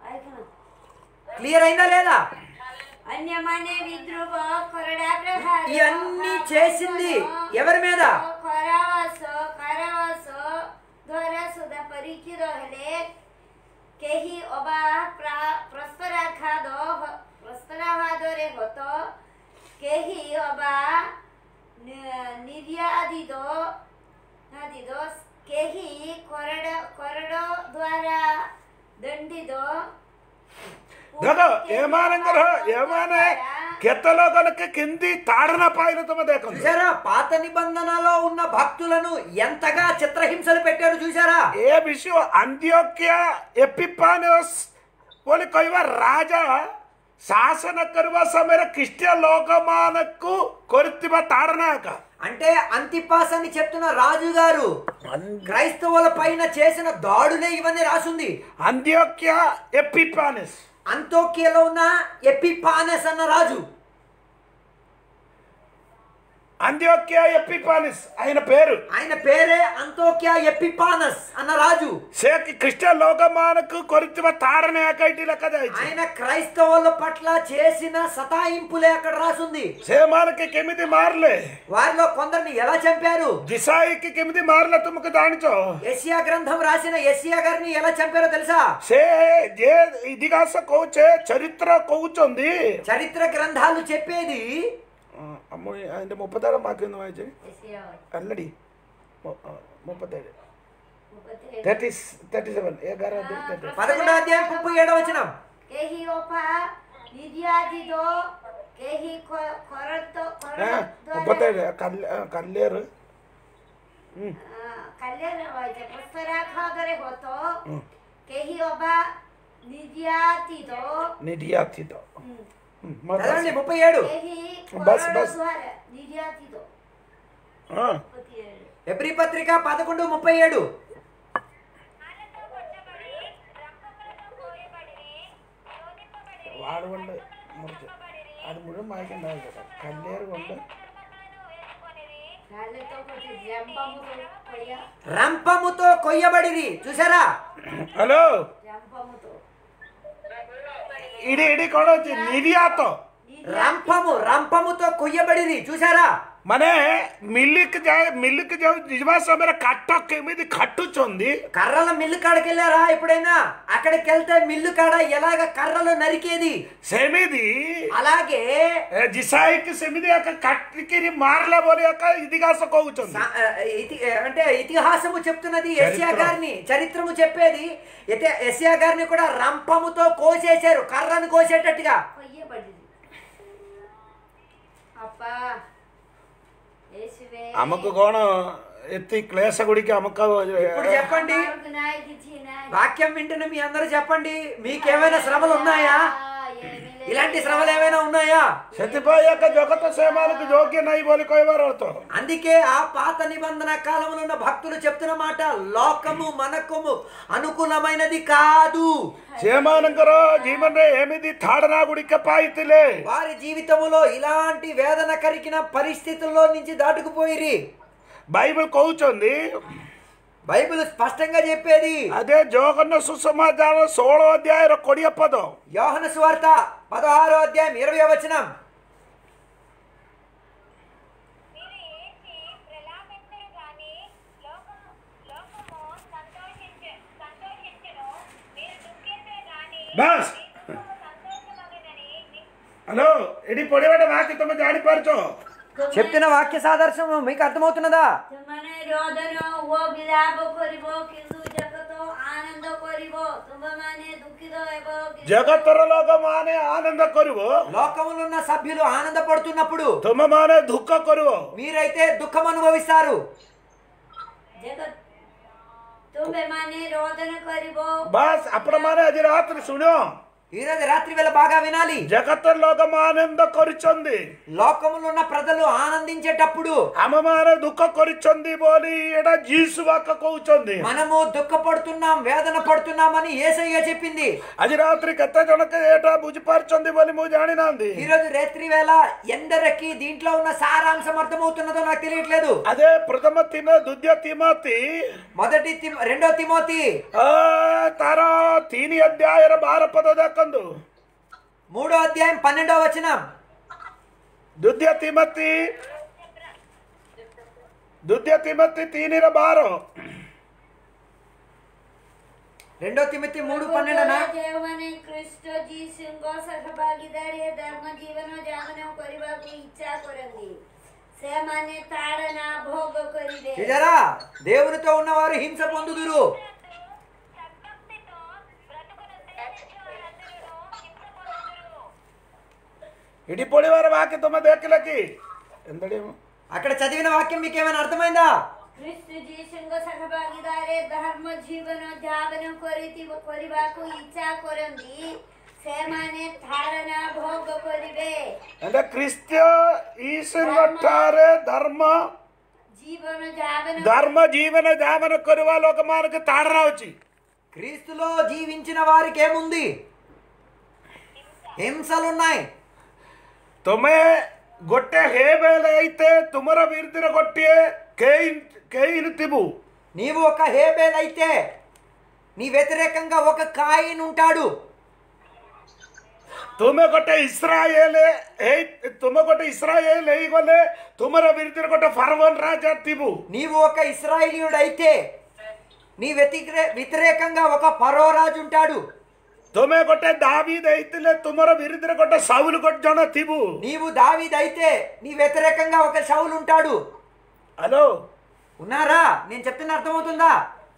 క్లియర్ అయిందా లేదా అన్యమనే విద్రువ కొరడా ప్రహార ఇవన్నీ చేసింది ఎవరి మీద ଖରାବାସ କାରାବାସ ଦ୍ୱାରା ସୁଧା ପରୀକ୍ଷି ରହିଲେ କେହି ଅବା ପ୍ରା- ପ୍ରସ୍ତରାଘାତ ପ୍ରସ୍ତରାଘାତରେ ହତ କେହି ଅବା ନି- ନିର୍ୟାଦିତ ନାଦିତ କେହି କରଡ଼ କରଡ଼ ଦ୍ୱାରା ଦଣ୍ଡିତ देखो ఏమానంగర ఏమానే కెత్తలోకలకి కింది తాడన పాయన తమ దేకందు చూసారా పాత నిబంధనలో ఉన్న భక్తులను ఎంతగా చిత్రహింసలు పెట్టారు చూసారా ఏ విషయం అంత్యోక్య ఎపిపానోస్ बोले कोई बार राजा ಶಾಸನ ಕರುವ ಸಮಯ ಕ್ರಿಸ್ಟಿಯ ಲೋಕಮಾನಕ್ಕೂ ಕೊರಿತಿವ ತಾಡನಾಕ అంటే అంతిపాస్ అని చెప్తున్న రాజు గారు క్రైస్తవుల పైన చేసిన దాడులే ఇవన్నీ రాసుంది అంత్యోక్య ఎపిపానస్ అంతోక్యలో ఉన్న ఎపిపానస్ అన్న రాజు అంత్యోక్య ఎపిపానిస్ ఆయన పేరు ఆయన పేరే అంతోక్య ఎపిపానస్ అన్న రాజు సేక్ క్రిస్టియన్ లోకమానకు కొరితివ తాడనాక ఇటు లెక్క దాయిచి. ఆయన క్రైస్తవుల పట్ల చేసిన సతాయింపులే అక్కడ రాసుంది సేమానకి కెమిది మారలే వారిలో కొందరిని ఎలా చంపారు దిశాయికి కెమిది మారలే తుమకు దానిచో ఎసియా గ్రంథం రాసిన ఎసియా గారిని ఎలా చంపారో తెలుసా సే జే ఇదిగాస కోచే చరిత్ర కోచుంది చరిత్ర గ్రంథాలు చెప్పేది అమ్మో അതിന്റെ മുപ്പത്താറാം വാക്യം വായിച്ചേ ఎస్ఏ അല്ലടി മുപ്പത്തേഴ് ముప్పై തേർട്ടി തേർട്ടി സെവൻ ഏകാരം തേർട്ടി పదకొండో అధ్యాయం ముప్పై ఏడవ వచనం କେହି ଅପା ନିର୍ୟାଦିତ କେହି ଖ- ଖରତ ഏ ଖରତ മുപ്പത്തേഴ് കല്ല് കല്ലേറ് କଲ୍ୟାଣ ରହିছে ପୁଷ୍ପରାଘାତରେ ହତ କେହି ଅବା ନିର୍ୟାତିତ നിര്യാത്തിത చదవండి ముప్పై ఏడు କେହି బస్, ଖରଡ଼ బస్. ଦ୍ୱାରା ନିର୍ୟାତିତ ఆ ముప్పై ఏడు ఎబ్రి పత్రిక పదకొండు ముప్పై ఏడు ఆనతో కొట్టబడి రక్తములతో కోయబడిరి శోధింపబడిరి వాడు ఉండే మురికి అది ముడి మాయకండి కల్లేరు ఉండే ధర్మములను వేసుకొనిరి కాళ్ళతో కొట్టి జంపముతో కొయ్య రంపముతో కొయ్యబడిరి చూసారా హలో జంపముతో ఇడి ఇడి కూడా వచ్చి నిడియాతో రంపము రంపముతో కొయ్యబడిరి చూసారా ಮನೆ ಮಿಲ್ಲಿಕ್ ಜಾ ಮಿಲ್ಲಿಕ್ ಜಾ ನಿಜವಾಸ ಮೇಲೆ ಕಟ್ಟಕ್ಕೆ మీది కట్టుచుంది కర్రల మిల్లు కాడకి వెళ్ళారా ఎప్పుడైనా అక్కడికి వెళ్తే మిల్లు కాడ ఎలాగ కర్రలు నరికేది సెమిది అలాగే జిసాయికి సెమిది యొక్క కట్టికి మారలే బోలి యొక్క ఇదిగాస కోగుచుంది సా- ఆ, ఇతి- అంటే ఇతిహాసము చెప్తున్నది ఎస్యా చరిత్ర. గారిని చరిత్రము చెప్పేది అయితే ఎస్యా గారిని కూడా రంపముతో కోసేశారు కర్రను కోసేటట్టుగా కొయ్యబడింది అప్పా యేసువే అమ్మకు కోణం ఎత్తి క్లేశ గుడికి అమ్మక ఇప్పుడు చెప్పండి అమ్మకు నాయకి చీనా. వాక్యం వింటున్న మీ అందరూ చెప్పండి మీకేమైనా శ్రమలు ఉన్నాయా ఏమీ లేదు. ఇలాంటి శ్రమలు ఏమైనా ఉన్నాయా సతిపోయి యొక్క జగత సేమాలకు యోగ్య నై బోలి కోయవారు అందుకే ఆ పాత నిబంధన కాలంలో ఉన్న భక్తులు చెప్తున్న మాట లోకము మనకము అనుకూలమైనది కాదు సేమానంకర జీవన ఏమిది తాడనా గుడిక పాయితిలే వారి జీవితములో ఇలాంటి వేదన కరిగిన పరిస్థితుల్లో నుంచి దాటుకుపోయిరి బైబిల్ కోవుచుంది బైబిల్ స్పష్టంగా చెప్పేది అదే జోగన్న సుసమాచారం సోళో అధ్యాయ కొడియ పదం యోహన సువార్త పదహారో అధ్యాయం ఇరవై వచనం మీరు ఏడ్చి ప్రలాపించరు గాని లోకము లోకము సంతోషించ సంతోషించును మీరు దుఃఖించరు గాని బస్ మీ దుఃఖము సంతోషమగునని ని- హలో ఎడి పొడివాడ వాకి తమ జాడిపారచో చెప్తున్న వాక్య సాదర్శం మీకు అర్థమవుతున్నదా ତୁମମାନେ ରୋଦନ ଓ ବିଳାପ କରିବ କିନ୍ତୁ ଜଗତ ଆନନ୍ଦ କରିବ ତୁମମାନେ ଦୁଃଖିତ ହେବ କିନ୍ତୁ జగత్తర లోకమానే ఆనంద కొరువు లోకములో ఉన్న సభ్యులు ఆనందపడుతున్నప్పుడు తుమ్మమానే దుఃఖ కొరువు మీరైతే దుఃఖం అనుభవిస్తారు ଜଗତ ତୁମେମାନେ ରୋଦନ କରିବ బస్ అప్పుడమానే అది రాత్రి శుణ్యం ఈ రోజు రాత్రి వేళ బాగా వినాలి జగత్తర లోకం ఆనంద కొరిచొంది లోకములో ఉన్న ప్రజలు ఆనందించేటప్పుడు అమ్మమానే దుఃఖ కొరిచొంది బోలి ఎడ జీసు వాక్క కోవుచొంది మనము దుఃఖపడుతున్నాం వేదన పడుతున్నామని ఏసయ్య చెప్పింది అది రాత్రి కెత్త జొనక ఏటా బుజిపార్చొంది బోలి మూ జాడినాంది ఈ రోజు రాత్రి వేళ ఎందరికి దీంట్లో ఉన్న సారాంశం అర్థమవుతున్నదో నాకు తెలియట్లేదు అదే ప్రథమ తిన దుద్య తిమతి మొదటి తిమ- రెండో తిమోతి ಆ, ತಾರ ತೀನಿ ಅಧ್ಯಾಯರ ಬಾರ ಪದ ದಕ್ಕಂದು మూడో అధ్యాయం పన్నెండో వచనం ದುದ್ಯ ತಿಮತಿ ದುದ್ಯ ತಿಮತಿ ತೀನಿರ ಬಾರೋ రెండో తిమతి మూడు పన్నెండున ଯେଉଁମାନେ ଖ୍ରୀଷ୍ଟ ଯୀଶୁଙ୍କ ସହଭାଗିଦାରୀ ଧର୍ମ ଜୀବନ ଯାପନ କରିବାକୁ ଇଚ୍ଛା କରନ୍ତି ସେମାନେ ତାଡ଼ନା ଭୋଗ କରିବେ చూసారా దేవునితో ఉన్నవారు హింస పొందుదురు సద్భక్తితో బ్రతుకును ఉద్దేశించిన వారందరూ హింస పొందుదురు ಇಡಿ ಪೊಡಿವಾರ ವಾಕ್ಯ ತುಮ ದೇಖಲಕಿ ಎಂದಡೇಮು అక్కడ చదివిన వాక్యం మీకు ఏమైనా అర్థమైందా ଖ୍ରୀଷ୍ଟ ଯୀଶୁଙ୍କ ସହଭାଗିଦାରୀ ଧର୍ମ ଜୀବନ ଯାପନ କରିଥିବ କରିବାକୁ ଇଚ୍ଛା କରନ୍ତି ସେମାନେ ଧାରଣା ଭୋଗ କରିବେ ಅಂದ್ರೆ ಕ್ರಿಸ್ತ ಈಸಂಗೊಟ್ಟಾರೆ ಧರ್ಮ ଜୀବନ ଯାପନ ಧರ್ಮ ಜೀವನ ಜಾಮನ ಕೊರುವ ಲೋಕಮಾನಕ್ಕೆ ತಾಡರ వచ్చి క్రీస్తులో జీవించిన వారికి ఏముంది హింసలున్నాయి ತುಮೆ ಗೊಟ್ಟೆ ಹೇಬೇಲೆ ಐತೆ ತುಮರ ವಿರುದ್ಧ ಗೊಟ್ಟೆ ಕೇಯಿನ್ ಕೇಯಿನ್ ತಿಬು నీవు ఒక హేబేల్ అయితే నీ వ్యతిరేకంగా ఒక కాయిన్ ఉంటాడు ତୁମେ ଗୋଟେ ଇସ୍ରାଏଲ ହେଇ ତୁମେ ଗୋଟେ ଇସ୍ରାଏଲ ହେଇଗଲେ ତୁମର ବିରୁଦ୍ଧରେ ଗୋଟେ ଫାରବନ ରାଜା ଥିବୁ నీవు ఒక ఇస్రాయేలీయుడు అయితే నీ వ్యతిరే వ్యతిరేకంగా ఒక పరోరాజు ఉంటాడు ତୁମେ ଗୋଟେ ଦାବିଦ ହେଇଥିଲେ ତୁମର ବିରୁଦ୍ଧରେ ଗୋଟେ ସାଉଲ ଗୋଟେ ଜଣ ଥିବୁ నీవు దావీద్ అయితే నీ వ్యతిరేకంగా ఒక శౌలు ఉంటాడు ହ୍ୟାଲୋ ఉన్నారా నేను చెప్తున్న అర్థమవుతుందా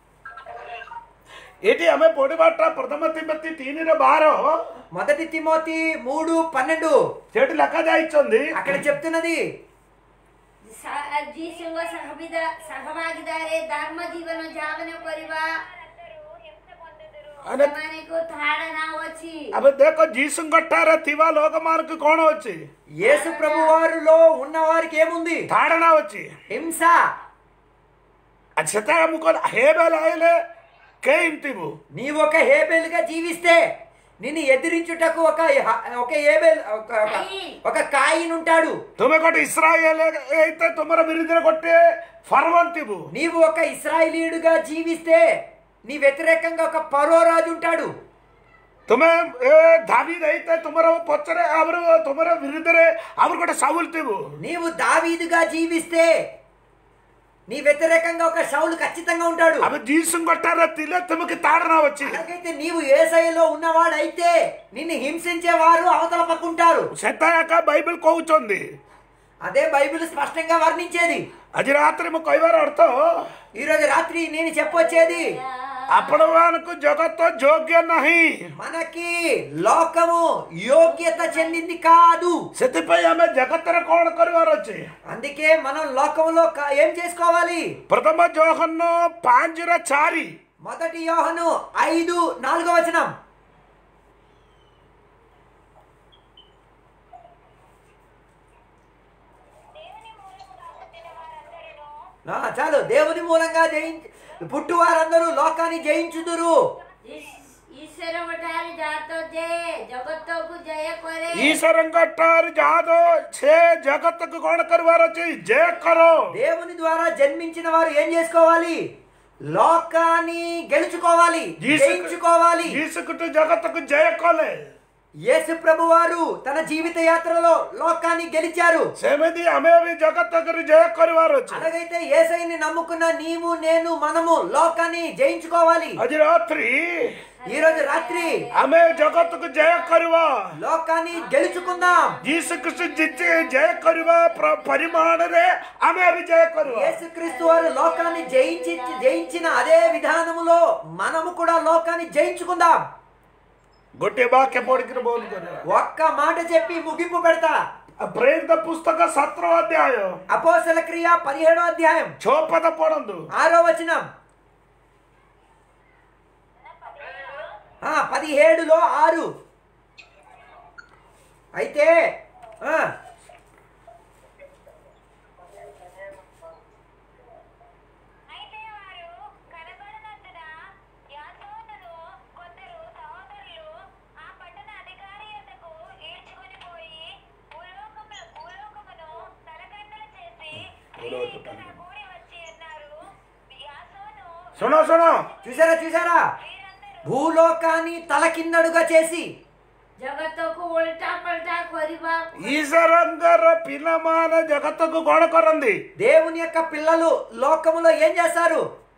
ଏଠି ଆମେ ପଢିବାଟା ପ୍ରଥମ ତିମତି ତିନିରେ ବାର మొదటి తిమోతి మూడు పన్నెండు ସେଠି ଲେଖାଯାଇଛନ୍ତି అక్కడ చెప్తున్నది ଯୀଶୁଙ୍କ ସହବିଦା- ସହଭାଗିଦାରୀ ଧର୍ମ ଜୀବନ ଯାପନ କରିବା అందరూ హింస పొందుదురు અને ସେମାନଙ୍କୁ ଧାରଣା ଅଛି ଆମେ ଦେଖ ଯୀଶୁଙ୍କଠାରେ ଥିବା ଲୋକମାନଙ୍କୁ କ'ଣ ଅଛି యేసు ప్రభు వారిలో ఉన్న వారికి ఏముంది ଧାରଣା ଅଛି హింస ସେଟା ଆମକୁ ହେବେଲ ଆଇଲେ କେହି ଥିବୁ నీవు ఒక హేబేలుగా జీవిస్తే నిన్ను ఎదిరించుటకు ఒక ఒక ఏబేల్ ఒక- ఒక- కాయిన్. ఒక కాయిన్ ఉంటాడు ତୁମେ ଗୋଟେ ଇସ୍ରାଏଲ అయితే ତୁମର ବିରୁଦ୍ଧରେ ଗୋଟେ ଫରମାନ ଥିବୁ నీవు ఒక ఇస్రాయేలీయుడుగా జీవిస్తే నీ వ్యతిరేకంగా ఒక పరో రాజు ఉంటాడు ତୁମେ ଏ ଦାବିଦ అయితే ତୁମର ପଛରେ ଆମର ତୁମର ବିରୁଦ୍ଧରେ ଆମର ଗୋଟେ ସାଉଲ ଥିବୁ నీవు దావీదుగా జీవిస్తే నీ వ్యతిరేకంగా ఒక శౌలు ఖచ్చితంగా ఉంటాడు ଆମେ ଯୀଶୁଙ୍କଠାରେ ଥିଲେ ତୁମକୁ ତାଡ଼ନା ଅଛି అలాగైతే నీవు ఏసైలో ఉన్నవాడైతే నిన్ను హింసించే వారు అవతల పక్కుంటారు ସେଟା ଏକା ବାଇବେଲ କହୁଛନ୍ତି అదే బైబిల్ స్పష్టంగా వర్ణించేది ଆଜି ରାତିରେ ମୁଁ କହିବାର ଅର୍ଥ ఈ రోజు రాత్రి నేను చెప్పొచ్చేది ଆପଣମାନଙ୍କୁ ଜଗତ ଯୋଗ୍ୟ ନାହିଁ మనకి లోకము యోగ్యత చెందింది కాదు ସେଥିପାଇଁ ଆମେ ଜଗତରେ କ'ଣ କରିବାର ଅଛି అందుకే మనం లోకములో క- ఏం చేసుకోవాలి ପ୍ରଥମ ଜହନ ପାଞ୍ଚର ଚାରି మొదటి యోహను ఐదు నాలుగో వచనం దేవుని మూలముగా పుట్టిన వారందరూ ఆ, చాలు దేవుని మూలంగా జయించి పుట్టు వారందరూ లోకాన్ని జయించుదురు ଈଶ୍ୱର ଠାରେ ଜାତ ଯେ ଜଗତକୁ ଜୟ କରେ ଈଶ୍ୱରଙ୍କ ଠାରୁ ଯାହା ତ ସେ ଜଗତକୁ କ'ଣ କରିବାର ଅଛି ଯେ କର దేవుని ద్వారా జన్మించిన వారు ఏం చేసుకోవాలి లోకాన్ని గెలుచుకోవాలి జయించుకోవాలి ଯୀଶୁକୁ ଜଗତକୁ ଜୟ କଲେ యేసు ప్రభు వారు తన జీవిత యాత్రలో లోకాన్ని గెలిచారు ସେମିତି ଆମେ ବି ଜଗତକୁ ଜୟ କରିବାର ଅଛି అలాగైతే ఏసైని నమ్ముకున్న నీవు నేను మనము లోకాన్ని జయించుకోవాలి ଆଜି ରାତ୍ରି ఈ రోజు రాత్రి ଆମେ ଜଗତକୁ ଜୟ କରିବା లోకాన్ని గెలుచుకుందాం ଯୀଶୁ ଖ୍ରୀଷ୍ଟ ଜିତି ଜୟ କରିବା ପ୍ର- ପରିମାଣରେ ଆମେ ବି ଜୟ କରିବା యేసుక్రీస్తు వారు లోకాన్ని జయించి జయించిన అదే విధానములో మనము కూడా లోకాన్ని జయించుకుందాం ଗୋଟିଏ ବାକ୍ୟ ପଢିକିରି ବନ୍ଦ କରିବା ఒక్క మాట చెప్పి ముగింపు పెడతా ପ୍ରେରିତ పుస్తక సత్ర అధ్యాୟ అపోసల క్రియ పదిహేడో అధ్యాయం ଛଅ ପଦ ପଢନ୍ତୁ ఆరో వచనం ఆ, పదిహేడులో ఆరు అయితే ఆ, అయితే వారు కనబడనందున యాసోనును కొందరు సహోదరులు ఆ పట్టణ అధికారి యొద్దకు ఈడ్చుకొని పోయి భూలోకము భూలోకమును తలకండలు చేసి "మీరు ఇక్కడ కూడి వచ్చి అన్నారు యాసోను ଶୁଣ ଶୁଣ చూసారా చూసారా వీరందరూ భూలోకాన్ని తలకిందడుగా చేసి ଜଗତକୁ ଓଲଟା ପଲଟା କରିବା ଈଶ୍ୱରଙ୍କର ପିଲାମାନେ ଜଗତକୁ କ'ଣ କରନ୍ତି దేవుని యొక్క పిల్లలు లోకములో ఏం చేస్తారు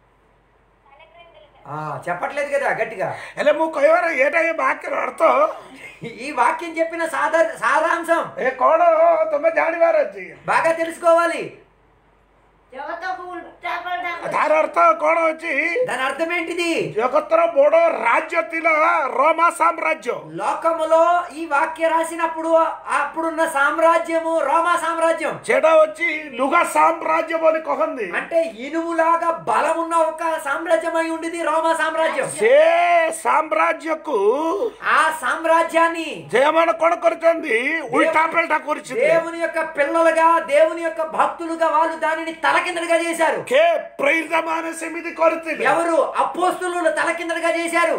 ఆ, చెప్పట్లేదు కదా గట్టిగా ହେଲେ ମୁଁ କହିବାର ଏଇଟା ଏ ବାକ୍ୟର ଅର୍ଥ ఈ వాక్యం చెప్పిన సాధ సారాంశం ଏ କ'ଣ ତମେ ଜାଣିବାର ଅଛି బాగా తెలుసుకోవాలి ଜଗତକୁ ଉଲଟା ପଲଟା କରିବା ତାର ଅର୍ଥ କ'ଣ ଅଛି దాని అర్థం ఏంటిది ଜଗତର ବଡ ରାଜ୍ୟ ଥିଲା ରୋମା ସାମ୍ରାଜ୍ୟ లోకములో ఈ వాక్య రాసినప్పుడు అప్పుడున్న సామ్రాజ్యము రోమా సామ్రాజ్యం ସେଟା ଅଛି ଲୁଗା ସାମ୍ରାଜ୍ୟ ବୋଲି କହନ୍ତି అంటే ఇనుములాగా బలమున్న ఒక సామ్రాజ్యం అయి ఉండేది రోమా సామ్రాజ్యం ସେ ସାମ୍ରାଜ୍ୟକୁ ఆ సామ్రాజ్యాన్ని ସେମାନେ କ'ଣ କରିଛନ୍ତି ଉଲ୍ଟା ପଲଟା କରିଛନ୍ତି దేవుని యొక్క పిల్లలుగా దేవుని యొక్క భక్తులుగా వాళ్ళు దానిని తలకిందలుగా చేశారు କେ ପ୍ରେରିତ ମାନେ ସେମିତି କରିଥିଲେ ఎవరు అపోస్తులు తలకిందలుగా చేశారు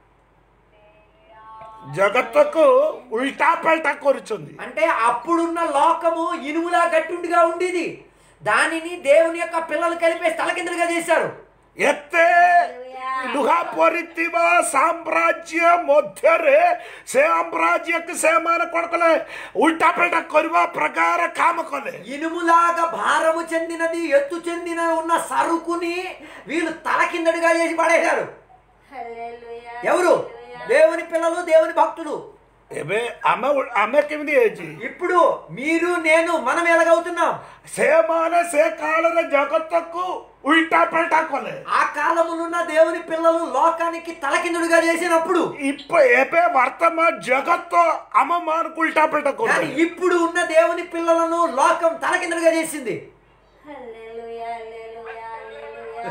ଜଗତକୁ ଉଲ୍ଟା ପଲଟା କରୁଛନ୍ତି అంటే అప్పుడున్న లోకము ఇనుములా గట్టుండిగా ఉండేది దానిని దేవుని యొక్క పిల్లలు కలిపేసి తలకిందలుగా చేశారు ଏତେ ଲୁହା ପରିଥିବା ସାମ୍ରାଜ୍ୟ ମଧ୍ୟରେ ସେ ସାମ୍ରାଜ୍ୟକୁ ସେମାନେ କ'ଣ କଲେ ଉଲ୍ଟା ପଲଟା କରିବା ପ୍ରକାର କାମ କଲେ ఇనుములాగా భారము చెందినది ఎత్తు చెందిన ఉన్న సరుకుని వీళ్ళు తలకిందడుగా చేసి పడేశారు ହାଲେଲୁୟା ఎవరు దేవుని పిల్లలు దేవుని భక్తులు ଏବେ ଆମେ ଆମେ କେମିତି ହେଇଛି ఇప్పుడు మీరు నేను మనం ఎలాగవుతున్నాం ସେମାନେ ସେ କାଳରେ ଜଗତକୁ ଉଲ୍ଟା ପଲଟା କଲେ ఆ కాలమునున్న దేవుని పిల్లలు లోకానికి తలకిందుడుగా చేసినప్పుడు ఇప్ప- ଏବେ ବର୍ତ୍ତମାନ ଜଗତ ଆମ ମାନଙ୍କୁ ଉଲ୍ଟା ପଲଟା కానీ କରୁଛି ఇప్పుడు ఉన్న దేవుని పిల్లలను లోకం తలకిందుడుగా చేసింది ହାଲେଲୁୟା ହାଲେଲୁୟା ହାଲେଲୁୟା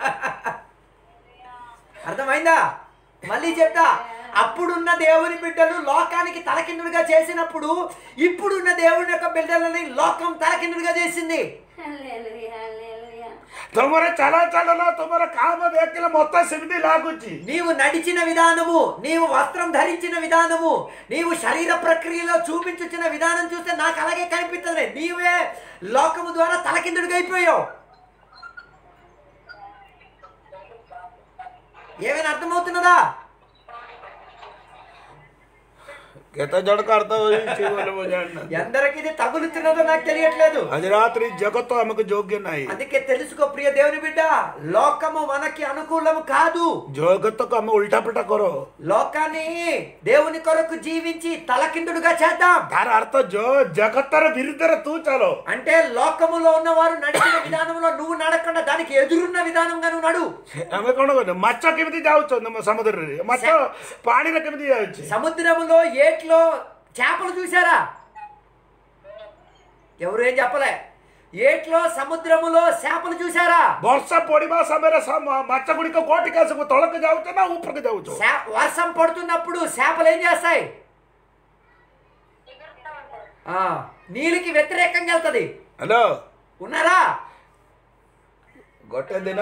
అర్థమైందా మళ్ళీ చెప్తా అప్పుడున్న దేవుని బిడ్డలు లోకానికి తలకిందుడుగా చేసినప్పుడు ఇప్పుడున్న దేవుని యొక్క బిడ్డలని లోకం తలకిందుడుగా చేసింది ହାଲେଲୁୟା ହାଲେଲୁୟା ତୁମର ଚାଲ ଚାଲନ ତୁମର କାମ ଦେଖିଲେ ମତେ ସେମିତି ଲାଗୁଛି నీవు నడిచిన విధానము నీవు వస్త్రం ధరించిన విధానము నీవు శరీర ప్రక్రియలో చూపించుచిన విధానం చూస్తే నాకు అలాగే కనిపిస్తుంది నీవే లోకము ద్వారా తలకిందుడిగా అయిపోయావు ఏమైనా అర్థమవుతున్నదా କେତେ ଜଣକ ଅର୍ଥ ହୋଇଛି ବୋଲି ମୁଁ ଜାଣିନାହିଁ ఎందరికి ఇది తగులుతున్నదో నాకు తెలియట్లేదు ଆଜି ରାତ୍ରି ଜଗତ ଆମକୁ ଯୋଗ୍ୟ ନାହିଁ అందుకే తెలుసుకో ప్రియ దేవుని బిడ్డ లోకము మనకి అనుకూలము కాదు ଜଗତକୁ ଆମେ ଉଲ୍ଟା ପଲ୍ଟା କର లోకాన్ని దేవుని కొరకు జీవించి తలకిందుడుగా చేద్దాం ତାର ଅର୍ଥ ଯୋ- ଜଗତର ବିରୁଦ୍ଧରେ ତୁ ଚାଲ అంటే లోకములో ఉన్నవారు నడిచిన విధానంలో నువ్వు నడకుండా దానికి ఎదురున్న విధానంగా నువ్వు నడు ଆମେ କଣ କରୁ ମାଛ କେମିତି ଯାଉଛନ୍ତି ଆମ ସମୁଦ୍ରରେ ମାଛ ପାଣିରେ କେମିତି ଯାଉଛି సముద్రములో ఏట్లో చేపలు చూసారా ఎవరు ఏం చెప్పలే ఏట్లో సముద్రములో చేపలు చూసారా ବର୍ଷା ପଡିବା ସମୟରେ ସମ- ମାଛ ଗୁଡିକ କୋଉଠିକି ଆସିବୁ ତଳକୁ ଯାଉଛ ନା ଉପରକୁ ଯାଉଛ శా- వర్షం పడుతున్నప్పుడు చేపలు ఏం చేస్తాయి ఆ, నీళ్ళకి వ్యతిరేకంగా వెళ్తది ହ୍ୟାଲୋ ఉన్నారా ଗୋଟେ ଦିନ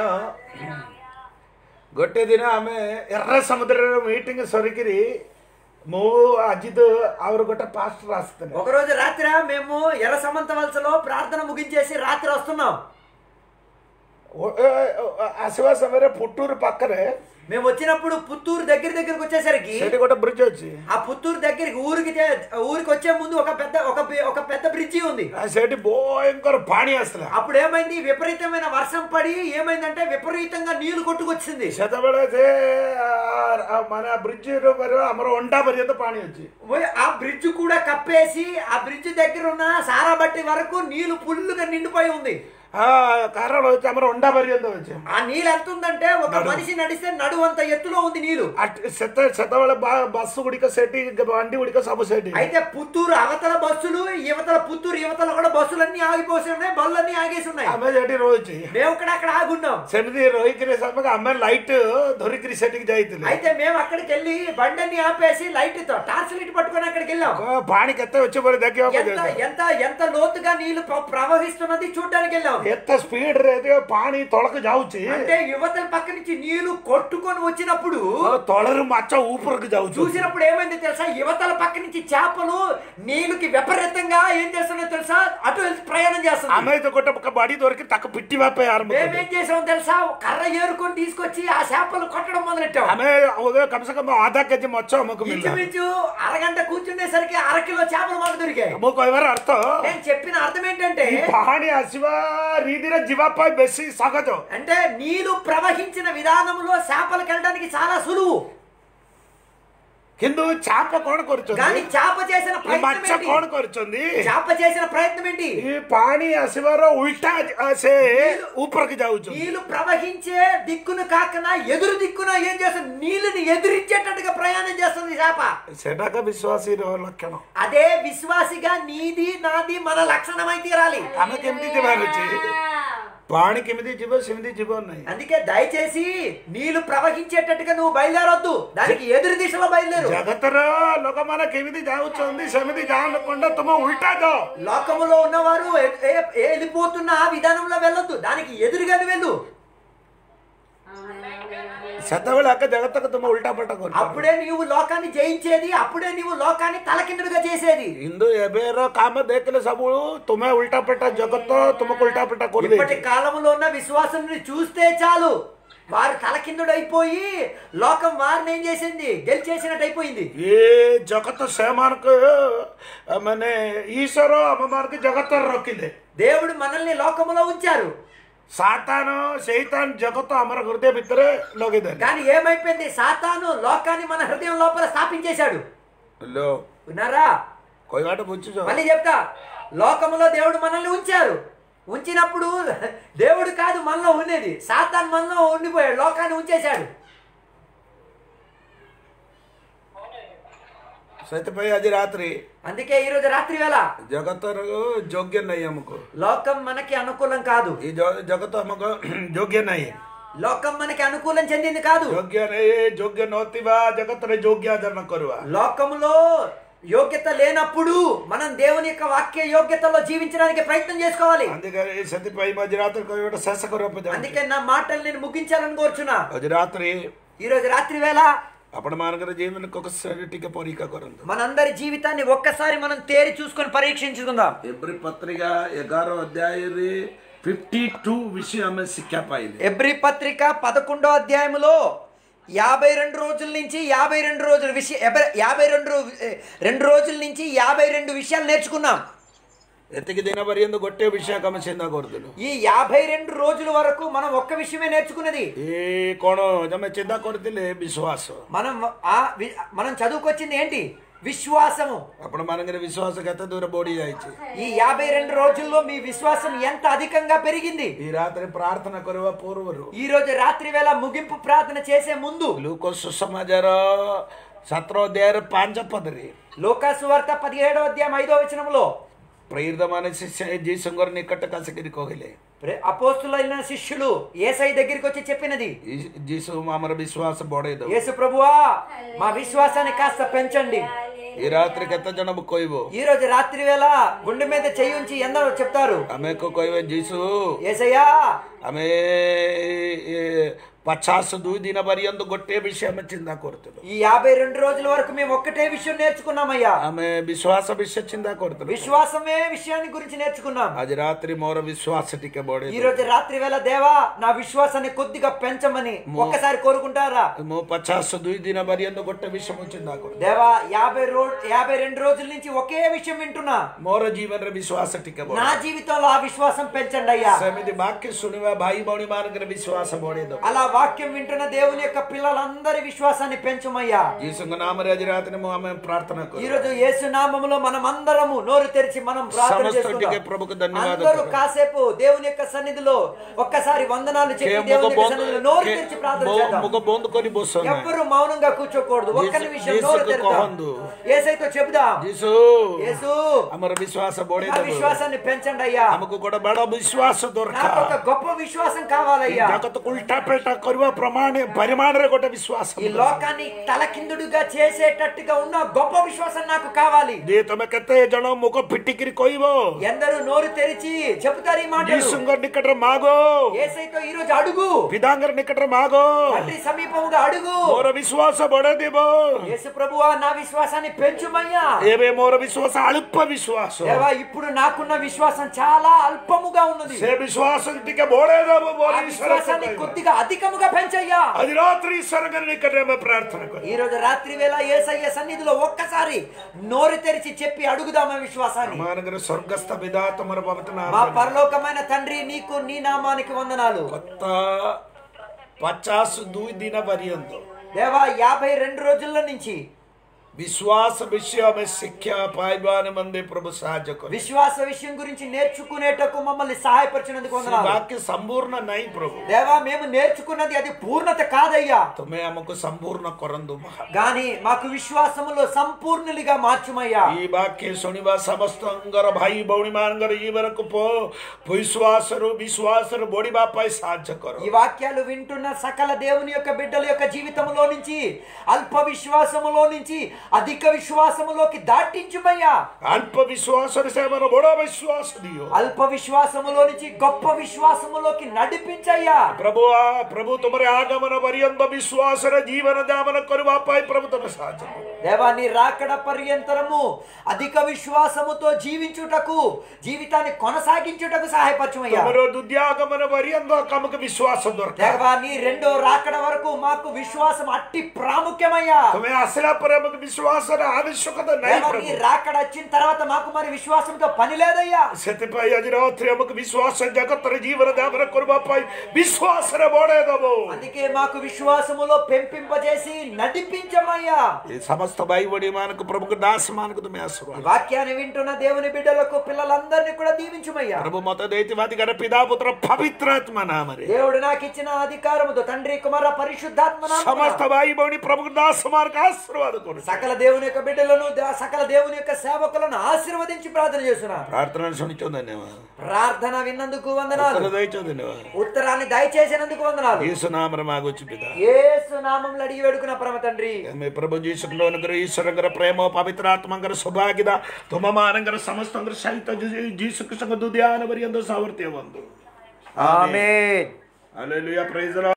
ଗୋଟେ ଦିନ ଆମେ ଏର୍ର ସମୁଦ୍ରରେ ମିଟିଂ ସରିକିରି ମୁଁ ଆଜି ତ ଆହୁରି ଗୋଟେ ପାଷ୍ଟର ଆସିଥିଲେ ఒకరోజు రాత్రి మేము ఎర్ర సమంత వలసలో ప్రార్థన ముగించేసి రాత్రి వస్తున్నాం ଓ- ଏ- ଏ- ଆସିବା ସମୟରେ పుట్టూరు ପାଖରେ మేము వచ్చినప్పుడు పుత్తూరు దగ్గర దగ్గరకు వచ్చేసరికి ସେଠି ଗୋଟେ ବ୍ରିଜ ଅଛି ఆ పుత్తూరు దగ్గరికి ఊరికి తే- ఊరికి వచ్చే ముందు ఒక పెద్ద ఒక బి- ఒక పెద్ద బ్రిడ్జి ఉంది ଆଉ ସେଠି భయంకర పాଣି ଆସିଲା అప్పుడు ఏమైంది విపరీతమైన వర్షం పడి ఏమైందంటే విపరీతంగా నీళ్లు కొట్టుకొచ్చింది ସେତେବେଳେ ସେ ଆ- ଆ- ମାନେ ବ୍ରିଜ ଆମର ଅଣ୍ଡା ପର୍ଯ୍ୟନ୍ତ ପାଣି ଅଛି ఓయ్, ఆ బ్రిడ్జ్ కూడా కప్పేసి ఆ బ్రిడ్జ్ దగ్గర ఉన్న సారా బట్టి వరకు నీళ్లు ఫుల్లుగా నిండిపోయి ఉంది ఆ కారణం వచ్చి ଆମର ଅଣ୍ଡା పର୍ଯ୍ୟନ୍ତ ଅଛି ఆ నీళ్ళు ఎంత ఉందంటే ఒక మనిషి నడిస్తే నడువు అంత ఎత్తులో ఉంది నీళ్లు అట్- ସେତେ ସେତେବେଳେ ବା- ବସ୍ ଗୁଡ଼ିକ ସେଠି ବାଣ୍ଡି ଗୁଡ଼ିକ ସବୁ ସେଠି అయితే పుత్తూరు అవతల బస్సులు యువతల పుత్తూరు యువతల కూడా బస్సులన్నీ ఆగిపోసి ఉన్నాయి బళ్ళన్నీ ఆగేసి ఉన్నాయి ଆମେ ସେଠି ରହୁଛି మేము కూడా అక్కడ ఆగున్నాం ସେମିତି ରହିକିରି ସମୟ ଆମେ ଲାଇଟ୍ ଧରିକିରି ସେଠିକି ଯାଇଥିଲେ అయితే మేము అక్కడికి వెళ్ళి బండన్ని ఆపేసి లైట్ తో టార్చ్ లైట్ పట్టుకొని అక్కడికి వెళ్ళాం କ- ପାଣି କେତେ ଅଛି ବୋଲି ଦେଖିବାକୁ ఎంత ଯାଇଥିଲେ। ఎంత ఎంత లోతుగా నీళ్లు ప్ర- ప్రవహిస్తున్నది చూడడానికి వెళ్ళాం ଏତେ ସ୍ପିଡ୍ ରେ ଏତେ ପାଣି ତଳକୁ ଯାଉଛି అంటే యువతల పక్క నుంచి నీళ్లు కొట్టుకొని వచ్చినప్పుడు ଆଉ ତଳରୁ ମାଛ ଉପରକୁ ଯାଉଛି చూసినప్పుడు ఏమైంది తెలుసా యువతల పక్క నుంచి చేపలు నీళ్ళకి విపరీతంగా ఏం చేస్తున్నాయో తెలుసా అటు వెళ్ళి ప్రయాణం చేస్తుంది ଆମେ ତ ଗୋଟେ ఒక ବାଡି ଧରିକି ତାକୁ ପିଟିବା ପାଇଁ ଆରମ୍ଭ କଲୁ మేమేం చేసాం తెలుసా కర్ర ఏరుకొని తీసుకొచ్చి ఆ చేపలు కొట్టడం మొదలెట్టాం ଆମେ కమ్ సే కమ్ ଆଧା କେଜି ମାଛ ଆମକୁ ମିଳିଲା ఇంచుమించు అరగంట కూర్చుండేసరికి అర కిలో చేపలు మాకు దొరికాయి ମୁଁ କହିବାର ଅର୍ଥ నేను చెప్పిన అర్థం ఏంటంటే ఈ ପାଣି ଆସିବା ରୀତିରେ ଯିବା ପାଇଁ ବେଶୀ ସହଜ అంటే నీరు ప్రవహించిన విధానంలో చేపలకు వెళ్ళడానికి చాలా సులువు କିନ୍ତୁ ଚାପ କଣ కానీ କରୁଛନ୍ତି చేప చేసిన ఈ ప్రయత్నం ମାଛ ఏంటి କଣ କରୁଛନ୍ତି చేప చేసిన ప్రయత్నం ఏంటి ఈ ପାଣି ଆସିବାର ଉଲ୍ଟା ସେ ଉପରକୁ ଯାଉଛନ୍ତି నీళ్లు ప్రవహించే దిక్కును కాకనా ఎదురు దిక్కున ఏం చేస్తుంది నీళ్ళని ఎదురించేటట్టుగా ప్రయాణం చేస్తుంది చేప ସେଟାକ ବିଶ୍ୱାସୀର ଲକ୍ଷଣ అదే విశ్వాసిగా నీది నాది మన లక్షణమై తీరాలి ଆମେ କେମିତି ଯିବାର ଅଛି ପାଣି କେମିତି ଯିବ ସେମିତି ଯିବ ନାହିଁ అందుకే దయచేసి నీళ్లు ప్రవహించేటట్టుగా నువ్వు బయలుదేరొద్దు దానికి ఎదురు దిశలో బయలుదేరు ଜଗତର ଲୋକମାନେ କେମିତି ଯାଉଛନ୍ତି ସେମିତି ଯାଆకుండా ତୁମ ଉଲ୍ଟା ଯାଅ లోకములో ఉన్నవారు ఏ- ఏ- ఏ వెళ్ళిపోతున్న ఆ విధానంలో వెళ్ళొద్దు దానికి ఎదురుగానే వెళ్ళు ସେତେବେଳେ ଆଗ ଜଗତକୁ ତୁମ ଉଲ୍ଟା ପଲ୍ଟା କରୁଛ అప్పుడే నీవు లోకాన్ని జయించేది అప్పుడే నీవు లోకాన్ని తలకిందులుగా చేసేది କିନ୍ତୁ ଏବେର କାମ ଦେଖିଲେ ସବୁ ତୁମେ ଉଲ୍ଟା ପଲ୍ଟା ଜଗତ ତୁମକୁ ଉଲ୍ଟା ପଲ୍ଟା ఇప్పటి କରିଦେଇଛି కాలంలో ఉన్న విశ్వాసుని చూస్తే చాలు వారు తలకిందుడు అయిపోయి లోకం వారిని ఏం చేసింది గెలిచేసినట్టు అయిపోయింది ଏ ଜଗତ ସେମାନଙ୍କୁ ମାନେ ଈଶ୍ୱର ଆମମାନଙ୍କୁ ଜଗତରେ ରଖିଲେ దేవుడు మనల్ని లోకములో ఉంచారు ସାତାନ ସେଇତାନ ଜଗତ ଆମର ହୃଦୟ ଭିତରେ ଲଗେଇଦେଲେ కానీ ఏమైపోయింది సాతాను లోకాన్ని మన హృదయం లోపల స్థాపించేశాడు ହ୍ୟାଲୋ విన్నారా କହିବାଟା ବୁଝୁଛ మళ్ళీ చెప్తా లోకములో దేవుడు మనల్ని ఉంచారు ఉంచినప్పుడు దేవుడు కాదు మనలో ఉండేది సాతాన్ మనలో ఉండిపోయాడు లోకాన్ని ఉంచేశాడు ସେଥିପାଇଁ ଆଜି ରାତ୍ରି అందుకే ఈ రోజు రాత్రి వేళ ଜଗତର ଯୋଗ୍ୟ ନାହିଁ ଆମକୁ లోకం మనకి అనుకూలం కాదు ଏ ଜ- ଜଗତ ଆମକୁ ଯୋଗ୍ୟ ନାହିଁ లోకం మనకి అనుకూలం చెందింది కాదు ଯୋଗ୍ୟ ନାହିଁ ଯୋଗ୍ୟ ନଥିବା ଜଗତରେ ଯୋଗ୍ୟ ଆଚରଣ କରିବା లోకములో యోగ్యత లేనప్పుడు మనం దేవుని యొక్క వాక్య యోగ్యతలో జీవించడానికి ప్రయత్నం చేసుకోవాలి అందుకని సతిపై మధ్యరాత్రి ఒకటి శేష కొరపద అందుకే నా మాటలు నేను ముగించాలని కోరుచున్నా మధ్యరాత్రి ఈ రోజు రాత్రి వేళ అప్పుడు మనకర జీవనకు ఒకసారి టీక పరీక్ష కొరందు మనందరి జీవితాన్ని ఒక్కసారి మనం తేరి చూసుకొని పరీక్షించుకుందాం ఎబ్రి పత్రిక ఎగారో అధ్యాయ ఫిఫ్టీ టూ విషయం ఆమె శిక్ష పాయింది ఎబ్రి పత్రిక పదకొండో అధ్యాయములో యాభై రెండు రోజుల నుంచి యాభై రెండు రోజుల విషయ ఎబ్ర- యాభై రెండు రో- ఏ, రెండు రోజుల నుంచి యాభై రెండు విషయాలు నేర్చుకున్నాం ఎత్తికి దిన పర్యంత కొట్టే విషయం ఆమె చెంద కొడుతును ఈ యాభై రెండు రోజుల వరకు మనం ఒక్క విషయమే నేర్చుకున్నది ఏ కోణ ఆమె చెంద కొడుతులే విశ్వాసం మనం ఆ వి- మనం చదువుకొచ్చింది ఏంటి విశ్వాసము అప్పుడు మనకి విశ్వాస గత దూర బోడి అయింది ఈ యాభై రెండు రోజుల్లో మీ విశ్వాసం ఎంత అధికంగా పెరిగింది ఈ రాత్రి ప్రార్థన కొరవ పూర్వరు ఈ రోజు రాత్రి వేళ ముగింపు ప్రార్థన చేసే ముందు ಲೂಕೋ ಸುಸಮಾಚಾರ ಸತ್ರೋಧ್ಯಾಯ ಪಾಂಚ ಪದರಿ లోకాసు వార్త పదిహేడో అధ్యాయం ఐదో వచనంలో ಪ್ರೇರಿತಮಾನ ಶಿಷ್ಯ ಜೀಸಂಗರ ನಿಕಟ ಕಸಗಿರಿಕ್ ಹೋಗಲಿ ప్రే- అపోస్తులైన శిష్యులు ఏసై దగ్గరికి వచ్చి చెప్పినది ಈ- ಜೀಸು ಮಾಮರ ವಿಶ್ವಾಸ ಬೋಡೆದು యేసు ప్రభువా మా విశ్వాసాన్ని కాస్త పెంచండి ಈ ರಾತ್ರಿ ಕೆತ್ತ ಜನ ಕೊಯ್ವು ఈ రోజు రాత్రి వేళ గుండె మీద చెయ్యి ఉంచి ఎందరో చెప్తారు ಆಮೇಲೆ ಕೊಯ್ವೆ ಜೀಸು ఏసయ్యా ಆಮೇ పచాస్ దూయి దిన పర్యంత గొట్టే విషయం చింద కొడుతుడు ఈ యాభై రెండు రోజుల వరకు మేము ఒక్కటే విషయం నేర్చుకున్నామయ్యా ఆమె విశ్వాస విషయ చింద కొడుతుడు విశ్వాసమే విషయాన్ని గురించి నేర్చుకున్నాం అది రాత్రి మోర విశ్వాస టికే బోడే ఈ రోజు రాత్రి వేళ దేవా నా విశ్వాసాన్ని కొద్దిగా పెంచమని ఒక్కసారి కోరుకుంటారా మో పచాస్ దూయి దిన పర్యంత గొట్టే విషయం చింద కొడుతుంది దేవా యాభై రో యాభై రెండు రోజుల నుంచి ఒకే విషయం వింటున్నా మోర జీవన విశ్వాಸ ಟಿಕೆ నా జీవితంలో ఆ విశ్వాసం పెంచండి అయ్యా ಸಮಿತಿ ವಾಕ್ಯ ಸುಣಿವ ಬಾಯಿ ಬೌಣಿ ಮಾನಕರ ವಿಶ್ವಾಸ ಬೋಡಿದು అలా వాక్యం వింటున్న దేవుని యొక్క పిల్లలందరి విశ్వాసాన్ని పెంచమయ్యా ಜೀಸುಂಗ ನಾಮರಾಜ ರಾತ್ರಿ ಆమె ಪ್ರಾರ್ಥನಾ ఈ రోజు యేసు నామములో మనం అందరము నోరు తెరిచి మనం ప్రార్థన సమస్తటికి చేసుకుందాం ప్రభుకు ధన్యవాదాలు. అందరూ కాసేపు దేవుని యొక్క సన్నిధిలో ఒక్కసారి వందనాలు చెప్పి దేవుని యొక్క సన్నిధిలో నోరు తెరిచి ప్రార్థన చేద్దాం ముగ బొందుకొని బోస్తున్నా ఎవ్వరు మౌనంగా కూర్చోకూడదు ఒక్క యేసు- నిమిషం యేసుకు నోరు తెరుద్దాం కోహందు. ఏసైతో చెబుదాం ಜೀಸು యేసు అమర విశ్వాಸ నా ಬೋಡಿದು విశ్వాసాన్ని పెంచండి అయ్యా ನಮಗೂ ಕೂಡ ಬಡ ವಿಶ್ವಾಸ ದೊರಕ నాకు ఒక గొప్ప విశ్వాసం కావాలయ్యా ಜಗತ್ತು ಉಲ್ಟಾ ಪಲ್ಟಾ ಕರುವ ಪ್ರಮಾಣ ಪರಿಮಾಣರ ಕೊಟ್ಟ ವಿಶ್ವಾಸ ఈ లోకాన్ని తలకిందుడుగా చేసేటట్టుగా ఉన్న గొప్ప విశ్వాసం నాకు కావాలి ದೇ ತಮ ಕತ್ತೆ ಜನ ಮುಖ ಪಿಟ್ಟಿಕಿರಿ ಕೊಯ್ವೋ ఎందరూ నోరు తెరిచి చెబుతారు ఈ మాటలు ಜೀಸುಂಗರ್ ನಿಕಟ್ರ ಮಾಗೋ ఏసైతో ఈ రోజు అడుగు ಪಿದಾಂಗರ್ ನಿಕಟ್ರ ಮಾಗೋ తండ్రి సమీపముగా అడుగు ಮೋರ ವಿಶ್ವಾಸ ಬಡದೇವೋ యేసు ప్రభువా నా విశ్వాసాన్ని పెంచుమయ్యా ఏవే మోర విశ్వాస అల్ప విశ్వాసం దేవా ఇప్పుడు నాకున్న విశ్వాసం చాలా అల్పముగా ఉన్నది సే విశ్వాసం టికే బోడేదాము ఆ బోలి విశ్వాసాన్ని కొద్దిగా అధికముగా పెంచయ్యా అది రాత్రి సరగని ఇక్కడ ప్రార్థన కొరు. ఈ రోజు రాత్రి వేళ ఏసయ్య సన్నిధిలో ఒక్కసారి నోరు తెరిచి చెప్పి అడుగుదామా విశ్వాసాన్ని మానగర స్వర్గస్థ విధాత మన భవతన మా పరలోకమైన తండ్రి నీకు నీ నామానికి వందనాలు కొత్త పచాస్ దూయి దిన పర్యంత దేవా యాభై రెండు రోజుల నుంచి విశ్వాస విషయమే శిక్ష పాయిబాని మంది ప్రభు సహాయ కొరు. విశ్వాస విషయం గురించి నేర్చుకునేటకు మమ్మల్ని సహాయపరిచినందుకు ఈ వందనాలు వాక్య సంపూర్ణ నై ప్రభు దేవా మేము నేర్చుకున్నది అది పూర్ణత కాదయ్యా తుమే అమ్మకు సంపూర్ణ కొరందు మహా గాని మాకు విశ్వాసములో సంపూర్ణులుగా మార్చుమయ్యా ಈ ವಾಕ್ಯ ಸುಣಿವ ಸಮಸ್ತಂಗರ ಭಾಯಿ ಬೌಣಿ ಮಾನಗರ ಈ ವరకు ಪೋ ವಿಶ್ವಾಸರು ವಿಶ್ವಾಸರು ಬೋಡಿ ಬಾಪಾಯಿ ಸಾಧ್ಯ ಕರು ఈ వాక్యాలు వింటున్న సకల దేవుని యొక్క బిడ్డల యొక్క జీవితంలో నుంచి అల్ప విశ్వాసములో నుంచి అధిక విశ్వాసములోకి దాటించుమయ్యా ಅಲ್ಪ ವಿಶ್ವಾಸರು ಸೇವನ ಬೋಡ ವಿಶ್ವಾಸ ದಿಯೋ అల్ప విశ్వాసములో నుంచి గొప్ప విశ్వాసములోకి నడిపించయ్యా ಪ್ರಭು ಆ ಪ್ರಭು ತುಮರೆ ಆಗಮನ ಪರ್ಯಂತ ವಿಶ್ವಾಸರ ಜೀವನ ದಾಮನ ಕರು ಬಾಪಾಯಿ ಪ್ರಭು ತಮ ಸಾಧ್ಯ ಕರು. దేవా నీ రాకడ పర్యంతరము అధిక విశ్వాసముతో జీవించుటకు జీవితాన్ని కొనసాగించుటకు సహాయపరచమయ్యా ತುಮರ ದುದ್ಯಾಗಮನ ಪರ್ಯಂತ ಕಮಕ ವಿಶ್ವಾಸ ದೊರಕ దేవా నీ రెండో రాకడ వరకు మాకు విశ్వాసం అట్టి ప్రాముఖ్యమయ్యా ತುಮೆ ಅಸಲ ಪರಮಕ ವಿಶ್ವಾಸರ ಅವಶ್ಯಕತೆ ನೈ దేవా నీ ಪ್ರಭು రాకడ వచ్చిన తర్వాత మాకు మరి విశ్వాసంతో పని లేదయ్యా ಸತಿಪಾಯಿ ಅದಿ ರಾತ್ರಿ ಅಮಕ ವಿಶ್ವಾಸ ಜಗತ್ತರ ಜೀವನ ದಾಮನ ಕರು ಬಾಪಾಯಿ ವಿಶ್ವಾಸರ ಬೋಡೇದವು అందుకే మాకు విశ్వాసములో పెంపింపజేసి నడిపించమయ్యా ఈ సమస్త బైబడి మనకు ప్రముఖ దాస మనకు తుమ్మే ఈ ఆశీర్వాదం వాక్యాన్ని వింటున్న దేవుని బిడ్డలకు పిల్లలందరినీ కూడా దీవించుమయ్యా ప్రభు మొత్త దైత్యవాది గల పితాపుత్ర పవిత్రాత్మ నామరి దేవుడు నాకు ఇచ్చిన అధికారముతో తండ్రి కుమార పరిశుద్ధాత్మ నామమున సమస్త బైబడి ప్రముఖ దాస మనకు ఆశీర్వాద కొడు సకల సకల దేవుని యొక్క బిడ్డలను ద- సకల దేవుని యొక్క సేవకులను ఆశీర్వదించి ప్రార్థన చేస్తున్నా ಪ್ರಾರ್ಥನೆ ಶುಣಿಚೋ ಧನ್ಯವಾದ ప్రార్థన విన్నందుకు వందనాలు ಉತ್ತರ ದಯಚೋ ಧನ್ಯವಾದ ఉత్తరాన్ని దయచేసినందుకు వందనాలు ಯೇಸು ನಾಮರ ಮಾಗೊಚ್ಚು ಪಿತ యేసు నామంలో అడిగి వేడుకున్న పరమ తండ్రి ಆಮೆ ಪ್ರಭು ಜೀಸುಕ್ಲೋನಗರ ಈಶ್ವರಂಗರ ಪ್ರೇಮ ಪವಿತ್ರಾತ್ಮಂಗರ ಸೌಭಾಗ್ಯದ ತುಮಮಾನಂಗರ ಸಮಸ್ತಂಗರ ಸಹಿತ ಜೀಸು ಕೃಷ್ಣ ದುಧ್ಯಾನ ಬರಿಯಂದು ಸಾಮರ್ಥ್ಯ ಒಂದು ఆమేన్ ಅಲ್ಲೆಲುಯ ಪ್ರೈಸ್